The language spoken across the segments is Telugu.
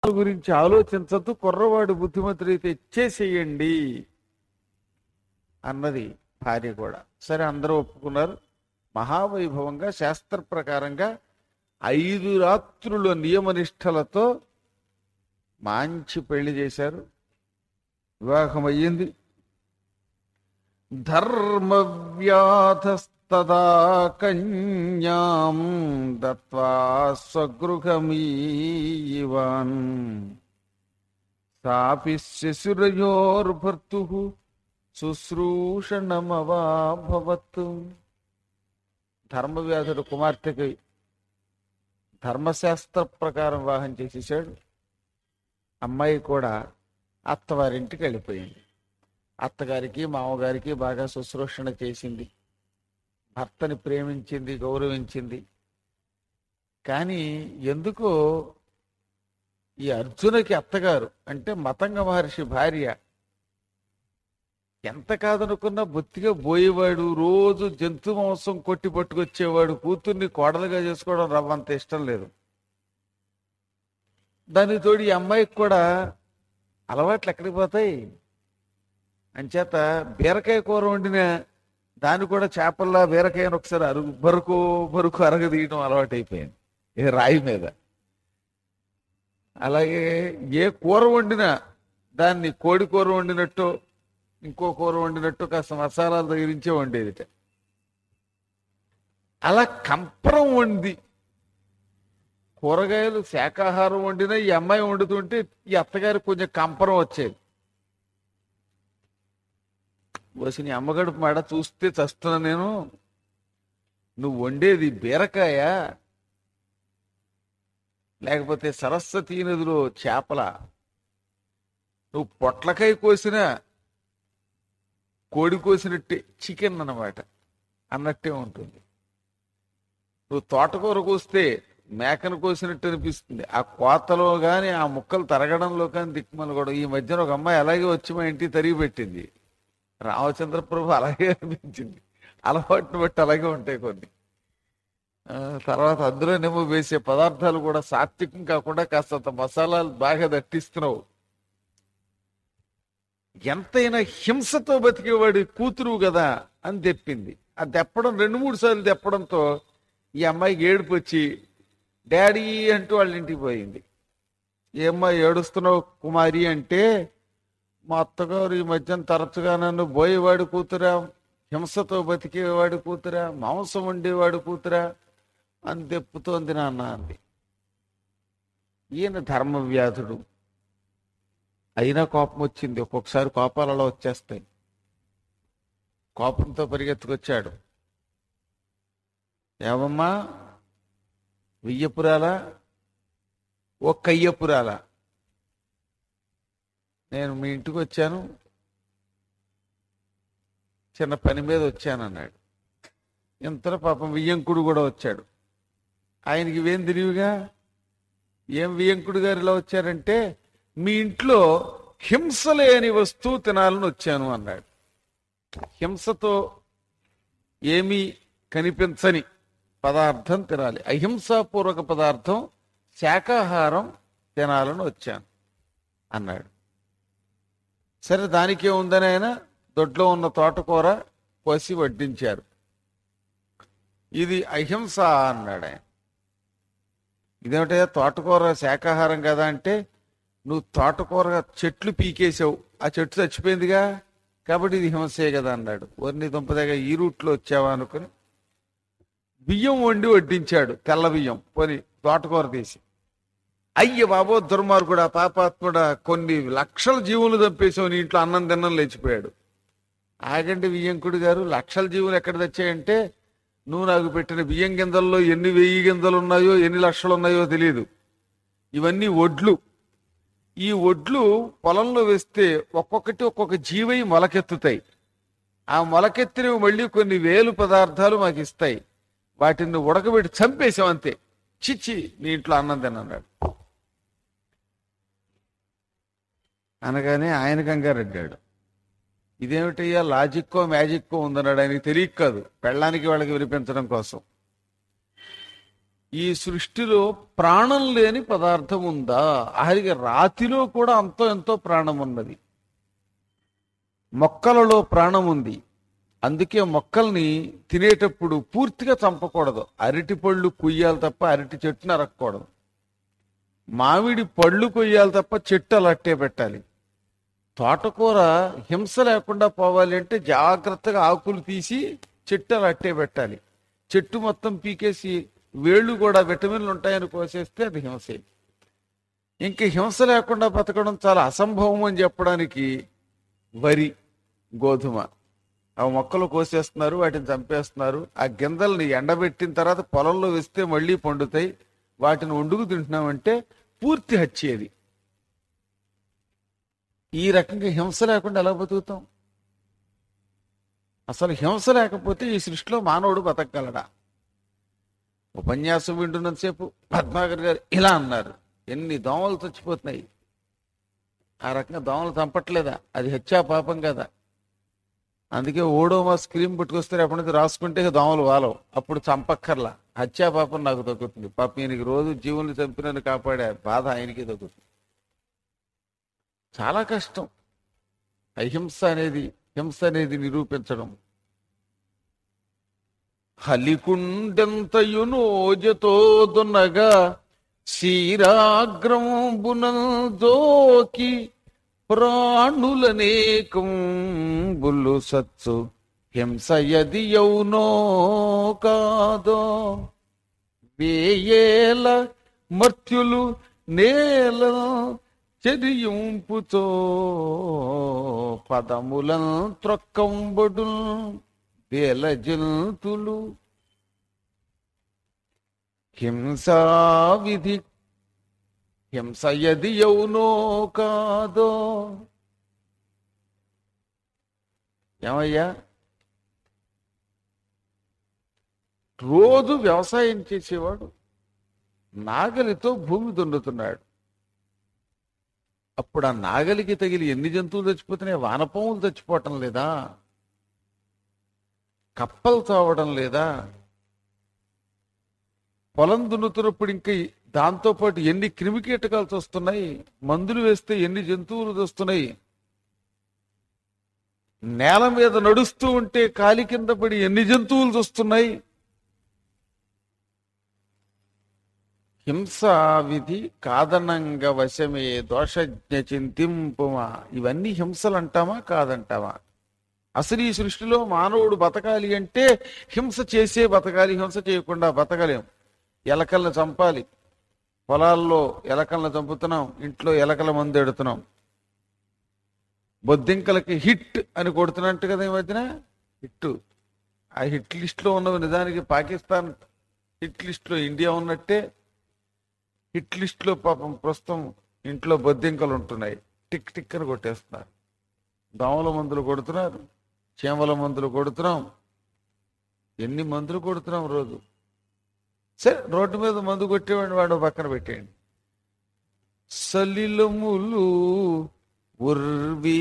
గురించి ఆలోచించద్దు కుర్రవాడు బుద్ధిమంతుడైతే ఇచ్చేసేయండి అన్నది భార్య కూడా సరే అందరూ ఒప్పుకున్నారు మహావైభవంగా శాస్త్ర ప్రకారంగా ఐదు రాత్రుల నియమనిష్టలతో మంచి పెళ్లి చేశారు వివాహం అయ్యింది ధర్మవ్యాధస్తదా కన్యాం దత్వా స్వగృహమీవాన్ సాపి శశురయోర్భర్తు శుశ్రూషణమవాభవత్ ధర్మవ్యాధుడు కుమార్తెకి ధర్మశాస్త్ర ప్రకారం వివాహం చేసేసాడు అమ్మాయి కూడా అత్తవారింటికి వెళ్ళిపోయింది అత్తగారికి మామగారికి బాగా శుశ్రూషణ చేసింది భర్తని ప్రేమించింది గౌరవించింది కానీ ఎందుకో ఈ అర్జునకి అత్తగారు అంటే మతంగ మహర్షి భార్య ఎంత కాదనుకున్నా బొత్తిగా పోయేవాడు రోజు జంతు మాంసం కొట్టి పట్టుకొచ్చేవాడు కూతుర్ని కోడలుగా చేసుకోవడం రవ్వంత ఇష్టం లేదు దానికి తోడు ఈ అమ్మాయికి కూడా అలవాట్లు ఎక్కడికి పోతాయి అంచేత బీరకాయ కూర వండిన దాన్ని కూడా చేపల్లా బీరకాయను ఒకసారి అరుగు బరుకు బరుకు అరగదీయడం అలవాటు అయిపోయింది ఏ రాయి మీద అలాగే ఏ కూర వండినా దాన్ని కోడి కూర వండినట్టు ఇంకో కూర వండినట్టు కాస్త మసాలాలు తగిలించే వండేదిట అలా కంపరం వండి కూరగాయలు శాకాహారం వండినా ఈ అమ్మాయి వండుతుంటే ఈ అత్తగారికి కొంచెం కంపరం వచ్చేది వచ్చిన అమ్మగడుపు మాడ చూస్తే చస్తున్నా నేను నువ్వు వండేది బీరకాయ లేకపోతే సరస్వతీ నదిలో చేపల నువ్వు పొట్లకాయ కోసిన కోడి కోసినట్టే చికెన్ అన్నమాట అన్నట్టే ఉంటుంది నువ్వు తోటకూర కోస్తే మేకను కోసినట్టు అనిపిస్తుంది ఆ కోతలో కానీ ఆ ముక్కలు తరగడంలో కానీ దిక్కుమలు కూడా ఈ మధ్యన ఒక అమ్మాయి అలాగే వచ్చి మా ఇంటికి తరిగి పెట్టింది రామచంద్ర ప్రభు అలాగే అనిపించింది అలవాటును బట్టి అలాగే ఉంటాయి కొన్ని ఆ, తర్వాత అందులోనేమో వేసే పదార్థాలు కూడా సాత్వికం కాకుండా కాస్తంత మసాలాలు బాగా దట్టిస్తున్నావు ఎంతైనా హింసతో బతికేవాడి కూతురు కదా అని తెప్పింది ఆ తెప్పడం రెండు మూడు సార్లు తెప్పడంతో ఈ అమ్మాయికి ఏడుపు వచ్చి డాడీ అంటూ వాళ్ళ ఇంటికి పోయింది ఏమ్మా ఏడుస్తున్నావు కుమారి అంటే మా అత్తగారు ఈ మధ్యన తరచుగా నన్ను బోయేవాడు కూతురా హింసతో బతికేవాడు కూతురా మాంసం వండేవాడు కూతురా అని తెప్పుతోంది నాన్న అంది ఈయన ధర్మవ్యాధుడు అయినా కోపం వచ్చింది ఒక్కొక్కసారి కోపాలు అలా వచ్చేస్తాయి కోపంతో పరిగెత్తుకొచ్చాడు ఏమమ్మా వెయ్యపురాలా ఓ కయ్యపురాలా నేను మీ ఇంటికి వచ్చాను చిన్న పని మీద వచ్చాను అన్నాడు ఇంతలో పాపం వియ్యంకుడు కూడా వచ్చాడు ఆయనకి ఇవేం తెలివిగా ఏం వియ్యంకుడు గారు ఇలా వచ్చారంటే మీ ఇంట్లో హింస లేని వస్తువు తినాలని వచ్చాను అన్నాడు హింసతో ఏమీ కనిపించని పదార్థం తినాలి అహింసాపూర్వక పదార్థం శాకాహారం తినాలని వచ్చాను అన్నాడు సరే దానికే ఉందని ఆయన దొడ్లో ఉన్న తోటకూర కోసి వడ్డించారు ఇది అహింస అన్నాడు ఆయన ఇదేమిటయ్యా తోటకూర శాకాహారం కదా అంటే నువ్వు తోటకూర చెట్లు పీకేసావు ఆ చెట్టు చచ్చిపోయిందిగా కాబట్టి ఇది హింసే కదా అన్నాడు వరిని దుంపదగా ఈ రూట్లో వచ్చావా అనుకుని బియ్యం వండి వడ్డించాడు తెల్ల బియ్యం పోని తోటకూర తీసి అయ్య బాబో దుర్మార్గుడా పాపాత్ముడా కొన్ని లక్షల జీవులు చంపేసావు నీ ఇంట్లో అన్నం తిన్నం లేచిపోయాడు ఆగండి బియ్యంకుడు గారు లక్షల జీవులు ఎక్కడ తెచ్చాయంటే నువ్వు నాకు పెట్టిన బియ్యం గింజల్లో ఎన్ని వెయ్యి గింజలు ఉన్నాయో ఎన్ని లక్షలు ఉన్నాయో తెలియదు ఇవన్నీ ఒడ్లు ఈ ఒడ్లు పొలంలో వేస్తే ఒక్కొక్కటి ఒక్కొక్క జీవై మొలకెత్తుతాయి ఆ మొలకెత్తినవి మళ్ళీ కొన్ని వేలు పదార్థాలు మాకు ఇస్తాయి వాటిని ఉడకబెట్టి చంపేసాం అంతే చిచ్చి నీ ఇంట్లో అన్నం తినన్నాడు అనగానే ఆయన కంగారు అడ్డాడు ఇదేమిటయ్యా లాజిక్కో మ్యాజిక్కో ఉందన్నాడు ఆయనకి తెలియక కాదు పెళ్ళానికి వాళ్ళకి వినిపించడం కోసం ఈ సృష్టిలో ప్రాణం లేని పదార్థం ఉందా ఆఖరికి రాతిలో కూడా అంతో ఎంతో ప్రాణం ఉన్నది మొక్కలలో ప్రాణం ఉంది అందుకే మొక్కల్ని తినేటప్పుడు పూర్తిగా చంపకూడదు అరటి పళ్ళు కుయ్యాలి తప్ప అరటి చెట్టు నరక్కూడదు మామిడి పళ్ళు కొయ్యాలి తప్ప చెట్టు అలాట్టే పెట్టాలి తోటకూర హింస లేకుండా పోవాలి అంటే జాగ్రత్తగా ఆకులు తీసి చెట్టు అలా అట్టే పెట్టాలి చెట్టు మొత్తం పీకేసి వేళ్ళు కూడా విటమిన్లు ఉంటాయని కోసేస్తే అది హింసే ఇంక హింస లేకుండా బతకడం చాలా అసంభవం అని చెప్పడానికి వరి గోధుమ ఆ మొక్కలు కోసేస్తున్నారు వాటిని చంపేస్తున్నారు ఆ గింజల్ని ఎండబెట్టిన తర్వాత పొలంలో వేస్తే మళ్ళీ పండుతాయి వాటిని వండుకు తింటున్నామంటే పూర్తి హత్యేది ఈ రకంగా హింస లేకుండా ఎలా బతుకుతాం అసలు హింస లేకపోతే ఈ సృష్టిలో మానవుడు బతకగలడా ఉపన్యాసం వింటున్నంతసేపు పద్మాకర్ గారు ఇలా అన్నారు ఎన్ని దోమలు చచ్చిపోతున్నాయి ఆ రకంగా దోమలు చంపట్లేదా అది హత్యా పాపం కదా అందుకే ఓడోమాస్ క్రీమ్ పట్టుకొస్తే అప్పటి నుంచి రాసుకుంటే ఇక దోమలు వాలవు అప్పుడు చంపక్కర్లా హత్యా పాపం నాకు తగ్గుతుంది పాపం ఈయనకి రోజు జీవుల్ని చంపినని కాపాడే బాధ ఆయనకి తగ్గుతుంది చాలా కష్టం అహింస అనేది హింస అనేది నిరూపించడం హలికుండెంతయునోజతో దున్నగా క్షీరాగ్రంబునందోకి ప్రాణులనేకం బుల్లు సత్సు హింస యది యౌనో కాదో వేయేల మర్త్యులు నేల చెరియుంపుతో పదములం త్రొక్కంబడు వేల జంతులు హింసా విధి హింస యది యౌనో కాదో ఏమయ్యా రోజు వ్యవసాయం చేసేవాడు నాగలితో భూమి దున్నుతున్నాడు అప్పుడు ఆ నాగలికి తగిలి ఎన్ని జంతువులు చచ్చిపోతున్నాయి వానపాములు చచ్చిపోవటం లేదా కప్పలు చావడం లేదా పొలం దున్నుతున్నప్పుడు ఇంకా దాంతో పాటు ఎన్ని క్రిమి కీటకాలు వస్తున్నాయి మందులు వేస్తే ఎన్ని జంతువులు వస్తున్నాయి నేల మీద నడుస్తూ ఉంటే కాలి కింద పడి ఎన్ని జంతువులు వస్తున్నాయి హింసా విధి కాదనంగ వశమే దోషజ్ఞ చింతింపుమా ఇవన్నీ హింసలు అంటామా కాదంటామా అసలు ఈ సృష్టిలో మానవుడు బతకాలి అంటే హింస చేసే బతకాలి హింస చేయకుండా బతకలేం ఎలకల్ని చంపాలి పొలాల్లో ఎలకల్ని చంపుతున్నాం ఇంట్లో ఎలకల మందు ఎడుతున్నాం బొద్దింకలకి హిట్ అని కొడుతున్నట్టు కదా ఈ మధ్యన హిట్ ఆ హిట్ లిస్ట్ లో ఉన్నవి నిజానికి పాకిస్తాన్ హిట్ లిస్ట్ లో ఇండియా ఉన్నట్టే హిట్ లిస్ట్ లో పాపం ప్రస్తుతం ఇంట్లో బొద్దింకలు ఉంటున్నాయి టిక్ టిక్ అని కొట్టేస్తున్నారు దోమల మందులు కొడుతున్నారు చీమల మందులు కొడుతున్నాం ఎన్ని మందులు కొడుతున్నాం రోజు సరే రోడ్డు మీద మందు కొట్టేవాడిని వాడు పక్కన పెట్టేయండి సలిలములు ఉర్వి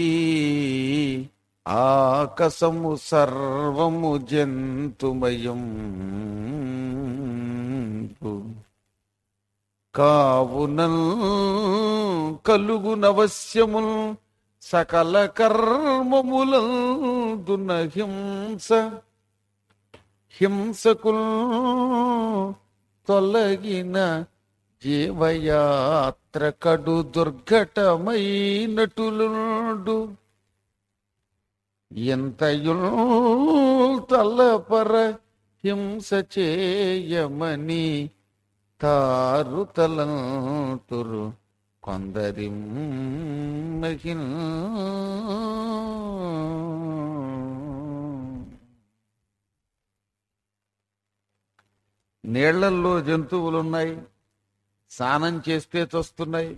ఆకసము సర్వము జంతుమయం కావునల్ కలుగు నవశ్యముల్ సకల కర్మములందున హింస హింసకుల్ తొలగిన జీవయాత్ర కడు దుర్ఘటమైనటులుండు ఎంతయుల్ తలపర హింస చేయమని తారు తలంతురు కొందరి మహిళ నీళ్లల్లో జంతువులు ఉన్నాయి స్నానం చేస్తే చస్తున్నాయి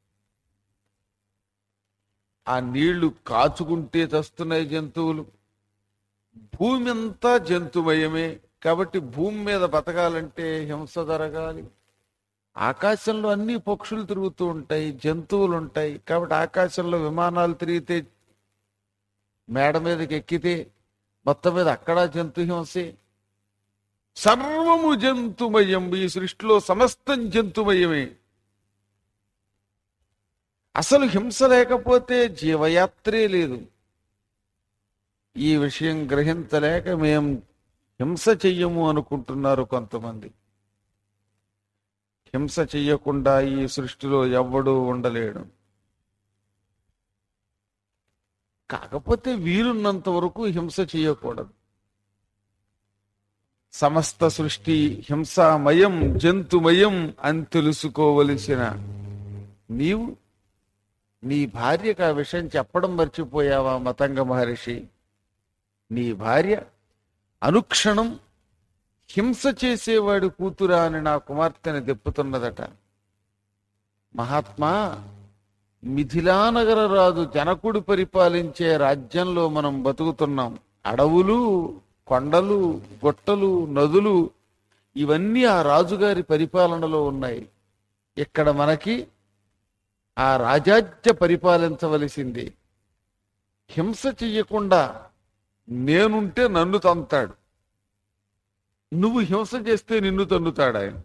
ఆ నీళ్లు కాచుకుంటే చస్తున్నాయి జంతువులు భూమి అంతా జంతుమయమే కాబట్టి భూమి మీద బతకాలంటే హింస జరగాలి ఆకాశంలో అన్ని పక్షులు తిరుగుతూ ఉంటాయి జంతువులు ఉంటాయి కాబట్టి ఆకాశంలో విమానాలు తిరిగితే మేడ మీదకి ఎక్కితే మొత్తం మీద అక్కడ జంతు హింసే సర్వము జంతుమయం ఈ సృష్టిలో సమస్తం జంతుమయమే అసలు హింస లేకపోతే జీవయాత్రే లేదు ఈ విషయం గ్రహించలేక మేం హింస చెయ్యము అనుకుంటున్నారు కొంతమంది హింస చెయ్యకుండా ఈ సృష్టిలో ఎవ్వడూ ఉండలేడు కాకపోతే వీలున్నంత వరకు హింస చేయకూడదు సమస్త సృష్టి హింసామయం జంతుమయం అని తెలుసుకోవలసిన నీవు నీ భార్యకు ఆ విషయం చెప్పడం మర్చిపోయావా మతంగ మహర్షి నీ భార్య అనుక్షణం హింస చేసేవాడి కూతురా అని నా కుమార్తెని దెప్పుతున్నదట మహాత్మా మిథిలానగర రాజు జనకుడు పరిపాలించే రాజ్యంలో మనం బతుకుతున్నాం అడవులు కొండలు గుట్టలు నదులు ఇవన్నీ ఆ రాజుగారి పరిపాలనలో ఉన్నాయి ఇక్కడ మనకి ఆ రాజాజ్య పరిపాలించవలసింది హింస చెయ్యకుండా నేనుంటే నన్ను తంతాడు నువ్వు హింస చేస్తే నిన్ను తన్నుతాడు ఆయన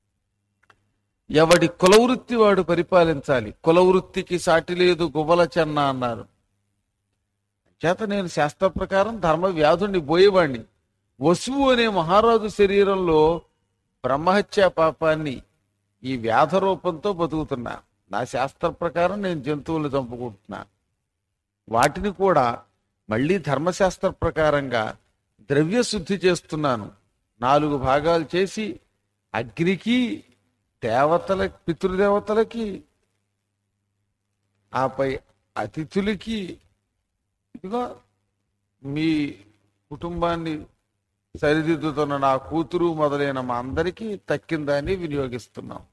ఎవడి కులవృత్తి వాడు పరిపాలించాలి కులవృత్తికి సాటి లేదు గువ్వల చెన్న అన్నారు చేత నేను శాస్త్ర ప్రకారం ధర్మ వ్యాధుడిని పోయేవాణ్ణి వసువు అనే మహారాజు శరీరంలో బ్రహ్మహత్యా పాపాన్ని ఈ వ్యాధ రూపంతో బతుకుతున్నా నా శాస్త్ర ప్రకారం నేను జంతువులు చంపుకుంటున్నా వాటిని కూడా మళ్ళీ ధర్మశాస్త్ర ప్రకారంగా ద్రవ్య శుద్ధి చేస్తున్నాను నాలుగు భాగాలు చేసి అగ్నికి దేవతల పితృదేవతలకి ఆపై అతిథులకి ఇదిగో మీ కుటుంబాన్ని సరిదిద్దుతున్న నా కూతురు మొదలైన మా అందరికీ తక్కిందాన్ని వినియోగిస్తున్నాం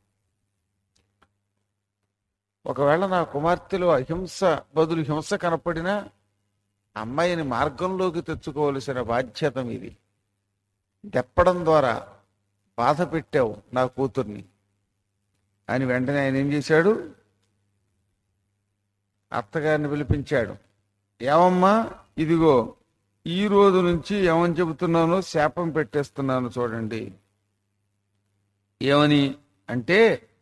ఒకవేళ నా కుమార్తెలో అహింస బదులు హింస కనపడినా అమ్మాయిని మార్గంలోకి తెచ్చుకోవలసిన బాధ్యత మీది దెప్పడం ద్వారా బాధ పెట్టావు నా కూతుర్ని అని వెంటనే ఆయన ఏం చేశాడు అత్తగారిని పిలిపించాడు ఏమమ్మా ఇదిగో ఈ రోజు నుంచి ఏమని చెబుతున్నానో శాపం పెట్టేస్తున్నాను చూడండి ఏమని అంటే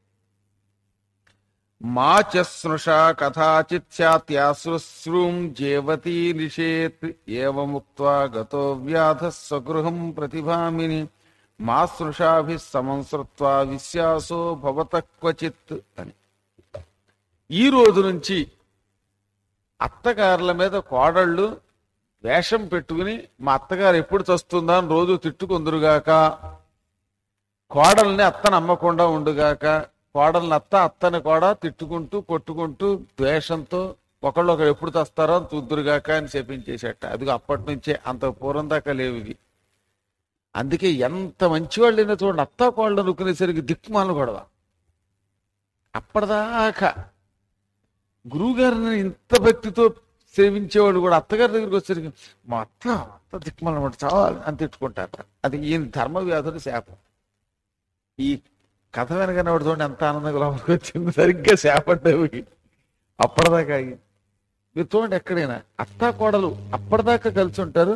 మా చస్నృషా కథాచిత్ స్యాత్యాశ్రుశ్రూం జేవతీ నిషేత్ ఏవముక్త్వా గతో వ్యాధ స్వగృహం ప్రతిభామిని మా స్నృషాభి సమంసృత్వా విశ్వాసో భవత క్వచిత్ అని ఈ రోజు నుంచి అత్తగారుల మీద కోడళ్ళు వేషం పెట్టుకుని మా అత్తగారు ఎప్పుడు చస్తుందా అని రోజు తిట్టుకుందురుగాక కోడల్ని అత్తను అమ్మకుండా ఉండుగాక కోడల్ని అత్త అత్తని కూడా తిట్టుకుంటూ కొట్టుకుంటూ ద్వేషంతో ఒకళ్ళు ఒకరు ఎప్పుడు తెస్తారో అని చూద్దురుగాక అని చెప్పించేసేట అది అప్పటి నుంచే అంత పూర్వం దాకా లేవు ఇవి అందుకే ఎంత మంచివాళ్ళు అయినా చూడండి అత్తా కోళ్ళు అనుకునేసరికి దిక్కుమాలను గొడవ అప్పటిదాకా గురువుగారిని ఇంత భక్తితో సేవించేవాడు కూడా అత్తగారి దగ్గరికి వచ్చేసరికి మా అత్త అత్త దిక్కుమాలను మాట చావాలి అని తిట్టుకుంటారు అది ఈయన ధర్మ వ్యాధుడు శాపం ఈ కథ వెనకనే వాడు చూడండి ఎంత ఆనందంగా లోపలికి వచ్చింది సరిగ్గా శాపడ్డవి అప్పటిదాకా ఆగి. మీరు చూడండి ఎక్కడైనా అత్తా కోడలు అప్పటిదాకా కలిసి ఉంటారు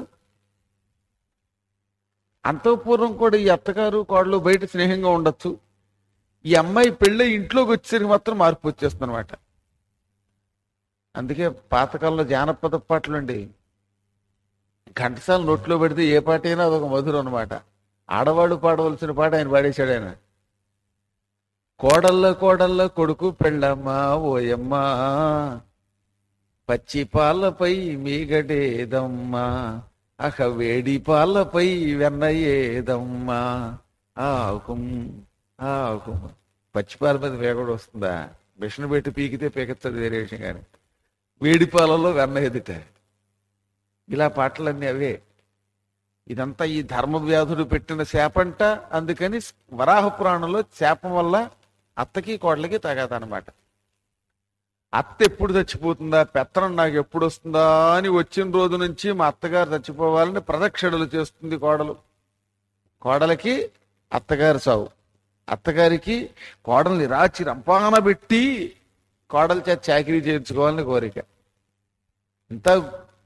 అంతఃపూర్వం కూడా ఈ అత్తగారు కోడలు బయట స్నేహంగా ఉండొచ్చు ఈ అమ్మాయి పెళ్ళి ఇంట్లోకి వచ్చేసరికి మాత్రం మార్పు వచ్చేస్తుంది అనమాట అందుకే పాతకాలంలో జానపద పాటలు అండి ఘంటసాల నోట్లో పెడితే ఏ పాట అయినా అదొక మధురం అనమాట ఆడవాళ్ళు పాడవలసిన పాట ఆయన పాడేశాడు ఆయన కోడల్ల కోడల్ల కొడుకు పెళ్ళమ్మా ఓయమ్మా పచ్చి పాలపై మీగడేదమ్మా అహ వేడి పాలపై వెన్నయ్యేదమ్మా ఆకుం ఆకుం పచ్చి పాల మీద వేగడు వస్తుందా మిషన్ పెట్టి పీకితే పీకెత్తది వేరే విషయం కానీ వేడి పాలలో వెన్న ఎదుట ఇలా పాటలన్నీ అవే ఇదంతా ఈ ధర్మ వ్యాధుడు పెట్టిన శాపంట అందుకని వరాహ పురాణంలో శాపం వల్ల అత్తకి కోడలకి తగాదనమాట అత్త ఎప్పుడు చచ్చిపోతుందా పెత్తనం నాకు ఎప్పుడు వస్తుందా అని వచ్చిన రోజు నుంచి మా అత్తగారు చచ్చిపోవాలని ప్రదక్షిణలు చేస్తుంది కోడలు కోడలకి అత్తగారు సావు అత్తగారికి కోడల్ని రాచి రంపాన పెట్టి కోడల చేత చాకరీ చేయించుకోవాలని కోరిక ఇంత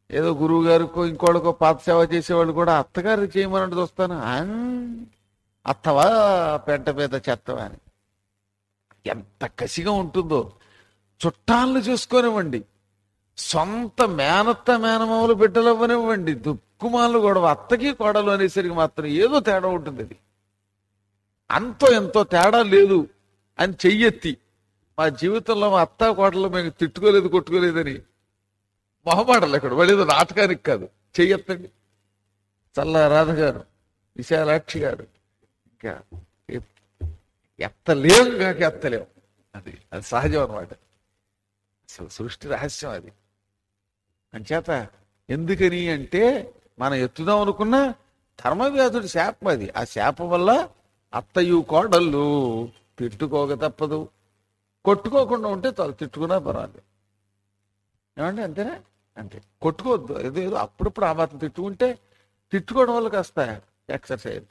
ఏదో గురువు గారికో ఇంకోళ్ళకో పాత సేవ చేసేవాళ్ళు కూడా అత్తగారు చేయమన్నట్టు చూస్తాను "ఆ, అత్తవా పెంట మీద చెత్తవా అని ఎంత కసిగా ఉంటుందో చుట్టాలను చూసుకోనివ్వండి సొంత మేనత్త మేనమామలు బిడ్డలవ్వనివ్వండి దుక్కుమాలు గొడవ అత్తకి కోడలు అనేసరికి మాత్రం ఏదో తేడా ఉంటుంది అది అంతో ఎంతో తేడా లేదు అని చెయ్యెత్తి మా జీవితంలో మా అత్త కోడలు మేము తిట్టుకోలేదు కొట్టుకోలేదని మొహమాటలు ఇక్కడ వాళ్ళు ఏదో నాటకానికి కాదు చెయ్యెత్తండి చల్ల రాధ గారు విశాలాక్షి గారు ఇంకా ఎ- ఎత్తలేం కాక ఎత్తలేం అది అది సహజం అనమాట అసలు సృష్టి రహస్యం అది అంచేత ఎందుకని అంటే మనం ఎత్తుదాం అనుకున్న ధర్మవ్యాధుడి శాపం అది ఆ శాపం వల్ల అత్తయు కోడళ్ళు తిట్టుకోక తప్పదు కొట్టుకోకుండా ఉంటే చాలు తిట్టుకున్నా పర్వాలేదు ఏమండి అంతేనా అంతే కొట్టుకోవద్దు ఏదో ఏదో అప్పుడప్పుడు ఆ మాత్రం తిట్టుకుంటే తిట్టుకోవడం వల్ల కాస్త ఎక్సర్సైజ్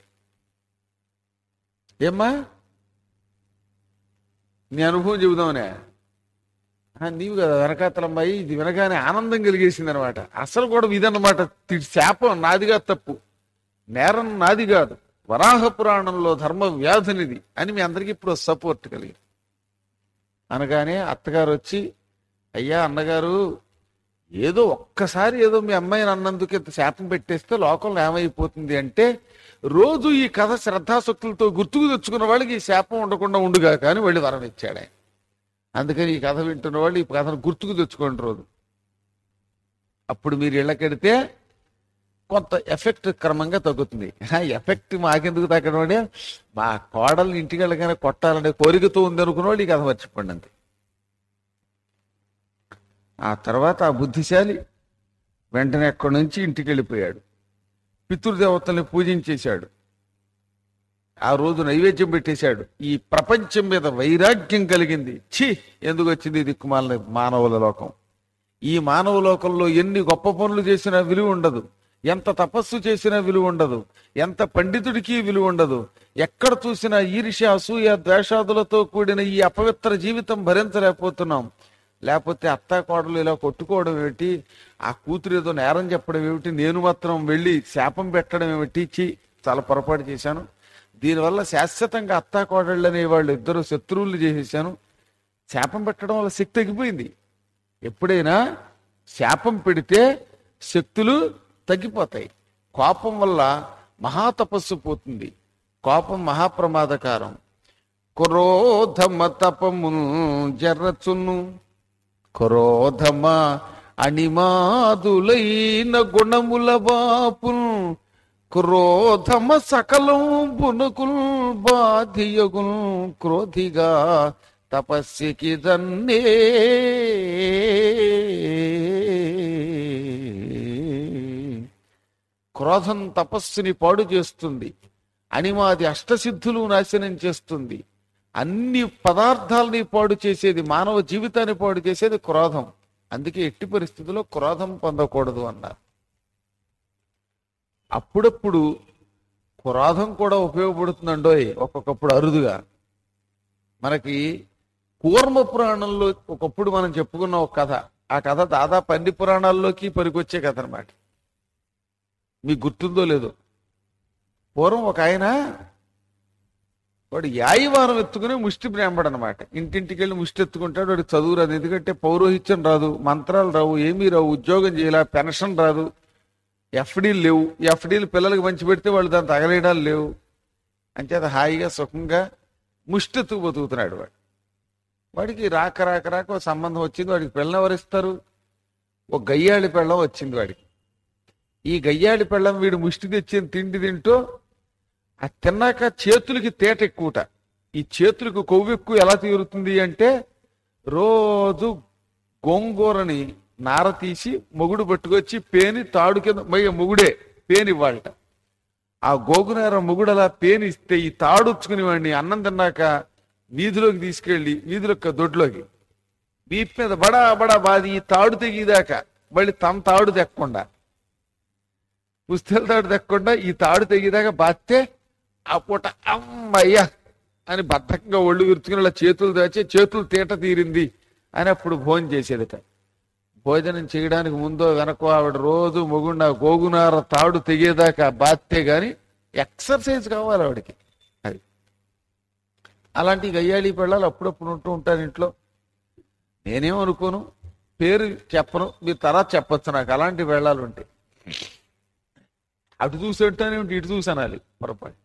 ఏమ్మా నీ అనుభవం చెబుదామనే ఆ, నీవు కదా వెనకాతలమ్మాయి ఇది వినగానే ఆనందం కలిగేసింది అనమాట అసలు కూడా ఇదన్నమాట తి- శాపం నాదిగా తప్పు నేరం నాది కాదు వరాహ పురాణంలో ధర్మ వ్యాధునిది అని మీ అందరికీ ఇప్పుడు సపోర్ట్ కలిగింది అనగానే అత్తగారు వచ్చి అయ్యా అన్నగారు ఏదో ఒక్కసారి ఏదో మీ అమ్మాయిని అన్నందుకు ఇంత శాపం పెట్టేస్తే లోకంలో ఏమైపోతుంది అంటే రోజు ఈ కథ శ్రద్ధాశక్తులతో గుర్తుకు తెచ్చుకున్న వాళ్ళకి ఈ శాపం ఉండకుండా ఉండుగా కానీ వెళ్ళి వరం ఇచ్చాడు ఆయన అందుకని ఈ కథ వింటున్న వాళ్ళు ఈ కథను గుర్తుకు తెచ్చుకోండి రోజు అప్పుడు మీరు ఇళ్ళకెడితే కొంత ఎఫెక్ట్ క్రమంగా తగ్గుతుంది ఆ ఎఫెక్ట్ మాకెందుకు తగ్గడం అంటే మా కోడల్ని ఇంటికి వెళ్ళగానే కొట్టాలనే కోరికతో ఉంది అనుకున్న వాళ్ళు ఈ కథ మర్చిపోండి అంతే ఆ తర్వాత ఆ బుద్ధిశాలి వెంటనే అక్కడి నుంచి ఇంటికి వెళ్ళిపోయాడు పితృదేవతల్ని పూజించేశాడు ఆ రోజు నైవేద్యం పెట్టేశాడు ఈ ప్రపంచం మీద వైరాగ్యం కలిగింది ఛీ ఎందుకు వచ్చింది ఈ దిక్కుమాల మానవుల లోకం ఈ మానవ లోకంలో ఎన్ని గొప్ప పనులు చేసినా విలువ ఉండదు ఎంత తపస్సు చేసినా విలువ ఉండదు ఎంత పండితుడికి విలువ ఉండదు ఎక్కడ చూసినా ఈర్ష్య అసూయ ద్వేషాదులతో కూడిన ఈ అపవిత్ర జీవితం భరించలేకపోతున్నాం లేకపోతే అత్తా కోడలు ఇలా కొట్టుకోవడం ఏమిటి ఆ కూతురు ఏదో నేరం చెప్పడం ఏమిటి నేను మాత్రం వెళ్ళి శాపం పెట్టడం ఏమిటి చి చాలా పొరపాటు చేశాను దీనివల్ల శాశ్వతంగా అత్తా కోడళ్ళు అనే వాళ్ళు ఇద్దరు శత్రువులు చేసేసాను శాపం పెట్టడం వల్ల శక్తి తగ్గిపోయింది ఎప్పుడైనా శాపం పెడితే శక్తులు తగ్గిపోతాయి కోపం వల్ల మహాతపస్సు పోతుంది కోపం మహాప్రమాదకారం క్రోధమ తపము జరచును క్రోధమ అణిమాదులైన గుణముల బాపును క్రోధమ సకలం బునుకుల్ బాధియగుల్ క్రోధిగా తపస్సికి దన్నే క్రోధం తపస్సుని పాడు చేస్తుంది అనిమాది అష్టసిద్ధులు నాశనం చేస్తుంది అన్ని పదార్థాలని పాడు చేసేది మానవ జీవితాన్ని పాడు చేసేది క్రోధం అందుకే ఎట్టి పరిస్థితుల్లో క్రోధం పొందకూడదు అన్నారు అప్పుడప్పుడు క్రోధం కూడా ఉపయోగపడుతుందండోయ్ ఒక్కొక్కప్పుడు అరుదుగా మనకి కూర్మ పురాణంలో ఒకప్పుడు మనం చెప్పుకున్న ఒక కథ ఆ కథ దాదాపు అన్ని పురాణాల్లోకి పనికొచ్చే కథ అనమాట మీకు గుర్తుందో లేదో పూర్వం ఒక ఆయన వాడు యాయివారం ఎత్తుకుని ముష్టి బ్రాహ్మడు అనమాట ఇంటింటికి వెళ్ళి ముష్టి ఎత్తుకుంటాడు వాడు చదువు రాదు ఎందుకంటే పౌరోహిత్యం రాదు మంత్రాలు రావు ఏమీ రావు ఉద్యోగం చేయాల పెన్షన్ రాదు ఎఫ్డీలు లేవు ఎఫ్డీలు పిల్లలకి మంచి పెడితే వాళ్ళు దాన్ని తగలేయడాలు లేవు అంచేత హాయిగా సుఖంగా ముష్టి ఎత్తుకు బతుకుతున్నాడు వాడు వాడికి రాక రాక రాక ఒక సంబంధం వచ్చింది వాడికి పిల్లలు ఎవరిస్తారు ఒక గయ్యాళి పెళ్ళం వచ్చింది వాడికి ఈ గయ్యాళి పెళ్ళం వీడు ముష్టి తెచ్చిన తిండి తింటూ ఆ తిన్నాక చేతులకి తేట ఎక్కువట ఈ చేతులకు కొవ్వు ఎక్కువ ఎలా తీరుతుంది అంటే రోజు గోంగూరని నార తీసి మొగుడు పట్టుకొచ్చి పేని తాడు కింద మయ్య మొగుడే పేని ఇవ్వాలట ఆ గోగునార మొగుడు అలా పేని ఇస్తే ఈ తాడుచ్చుకుని వాడిని అన్నం తిన్నాక వీధిలోకి తీసుకెళ్లి వీధిలోకి దొడ్లోకి వీపు మీద బడా బడా బాది ఈ తాడు తెగిదాకా మళ్ళీ తమ తాడు తెక్కకుండా పుస్తల తాడు తెక్కకుండా ఈ తాడు తెగిదాకా బాస్తే ఆ పూట అమ్మయ్యా అని బద్ధకంగా ఒళ్ళు విరుచుకుని ఇలా చేతులు దాచి చేతులు తీట తీరింది అని అప్పుడు భోజనం చేసేదట భోజనం చేయడానికి ముందో వెనకో ఆవిడ రోజు మొగుండ గోగునార తాడు తెగేదాకా బాత్తే గాని ఎక్సర్సైజ్ కావాలి ఆవిడకి అది అలాంటి గయ్యాళి పిల్లలు అప్పుడప్పుడు ఉంటూ ఉంటారు ఇంట్లో నేనేం అనుకోను పేరు చెప్పను మీరు తర్వాత చెప్పొచ్చు నాకు అలాంటి వెళ్ళాలు ఉంటాయి అటు చూసి ఉంటానే ఉంటే ఇటు చూసి అనాలి పొరపాటు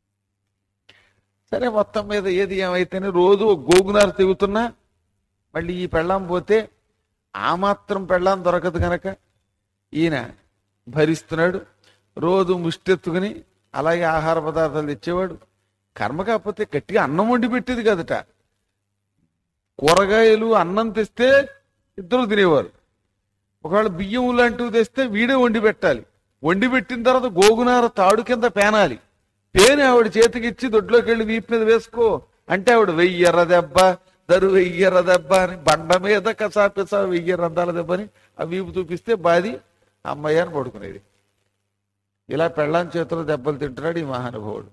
సరే మొత్తం మీద ఏది ఏమైతేనే రోజు ఒక గోగునారు తెగుతున్నా మళ్ళీ ఈ పెళ్ళాం పోతే ఆ మాత్రం పెళ్ళాం దొరకదు కనుక ఈయన భరిస్తున్నాడు రోజు ముష్టెత్తుకుని అలాగే ఆహార పదార్థాలు తెచ్చేవాడు కర్మ కాకపోతే గట్టిగా అన్నం వండి పెట్టేది కదట కూరగాయలు అన్నం తెస్తే ఇద్దరు తినేవారు ఒకవేళ బియ్యం లాంటివి తెస్తే వీడే వండి పెట్టాలి వండి పెట్టిన తర్వాత గోగునార తాడు కింద పేనాలి పేని ఆవిడ చేతికి ఇచ్చి దొడ్లోకి వెళ్ళి వీపు మీద వేసుకో అంటే ఆవిడ వెయ్యెర్ర దెబ్బ దరు వెయ్యెర్ర దెబ్బ అని బండ మీద కసాపిసా వెయ్యెర్ర అందాల దెబ్బ అని ఆ వీపు చూపిస్తే బాది అమ్మయ్య అని పడుకునేది ఇలా పెళ్ళాం చేతిలో దెబ్బలు తింటున్నాడు ఈ మహానుభావుడు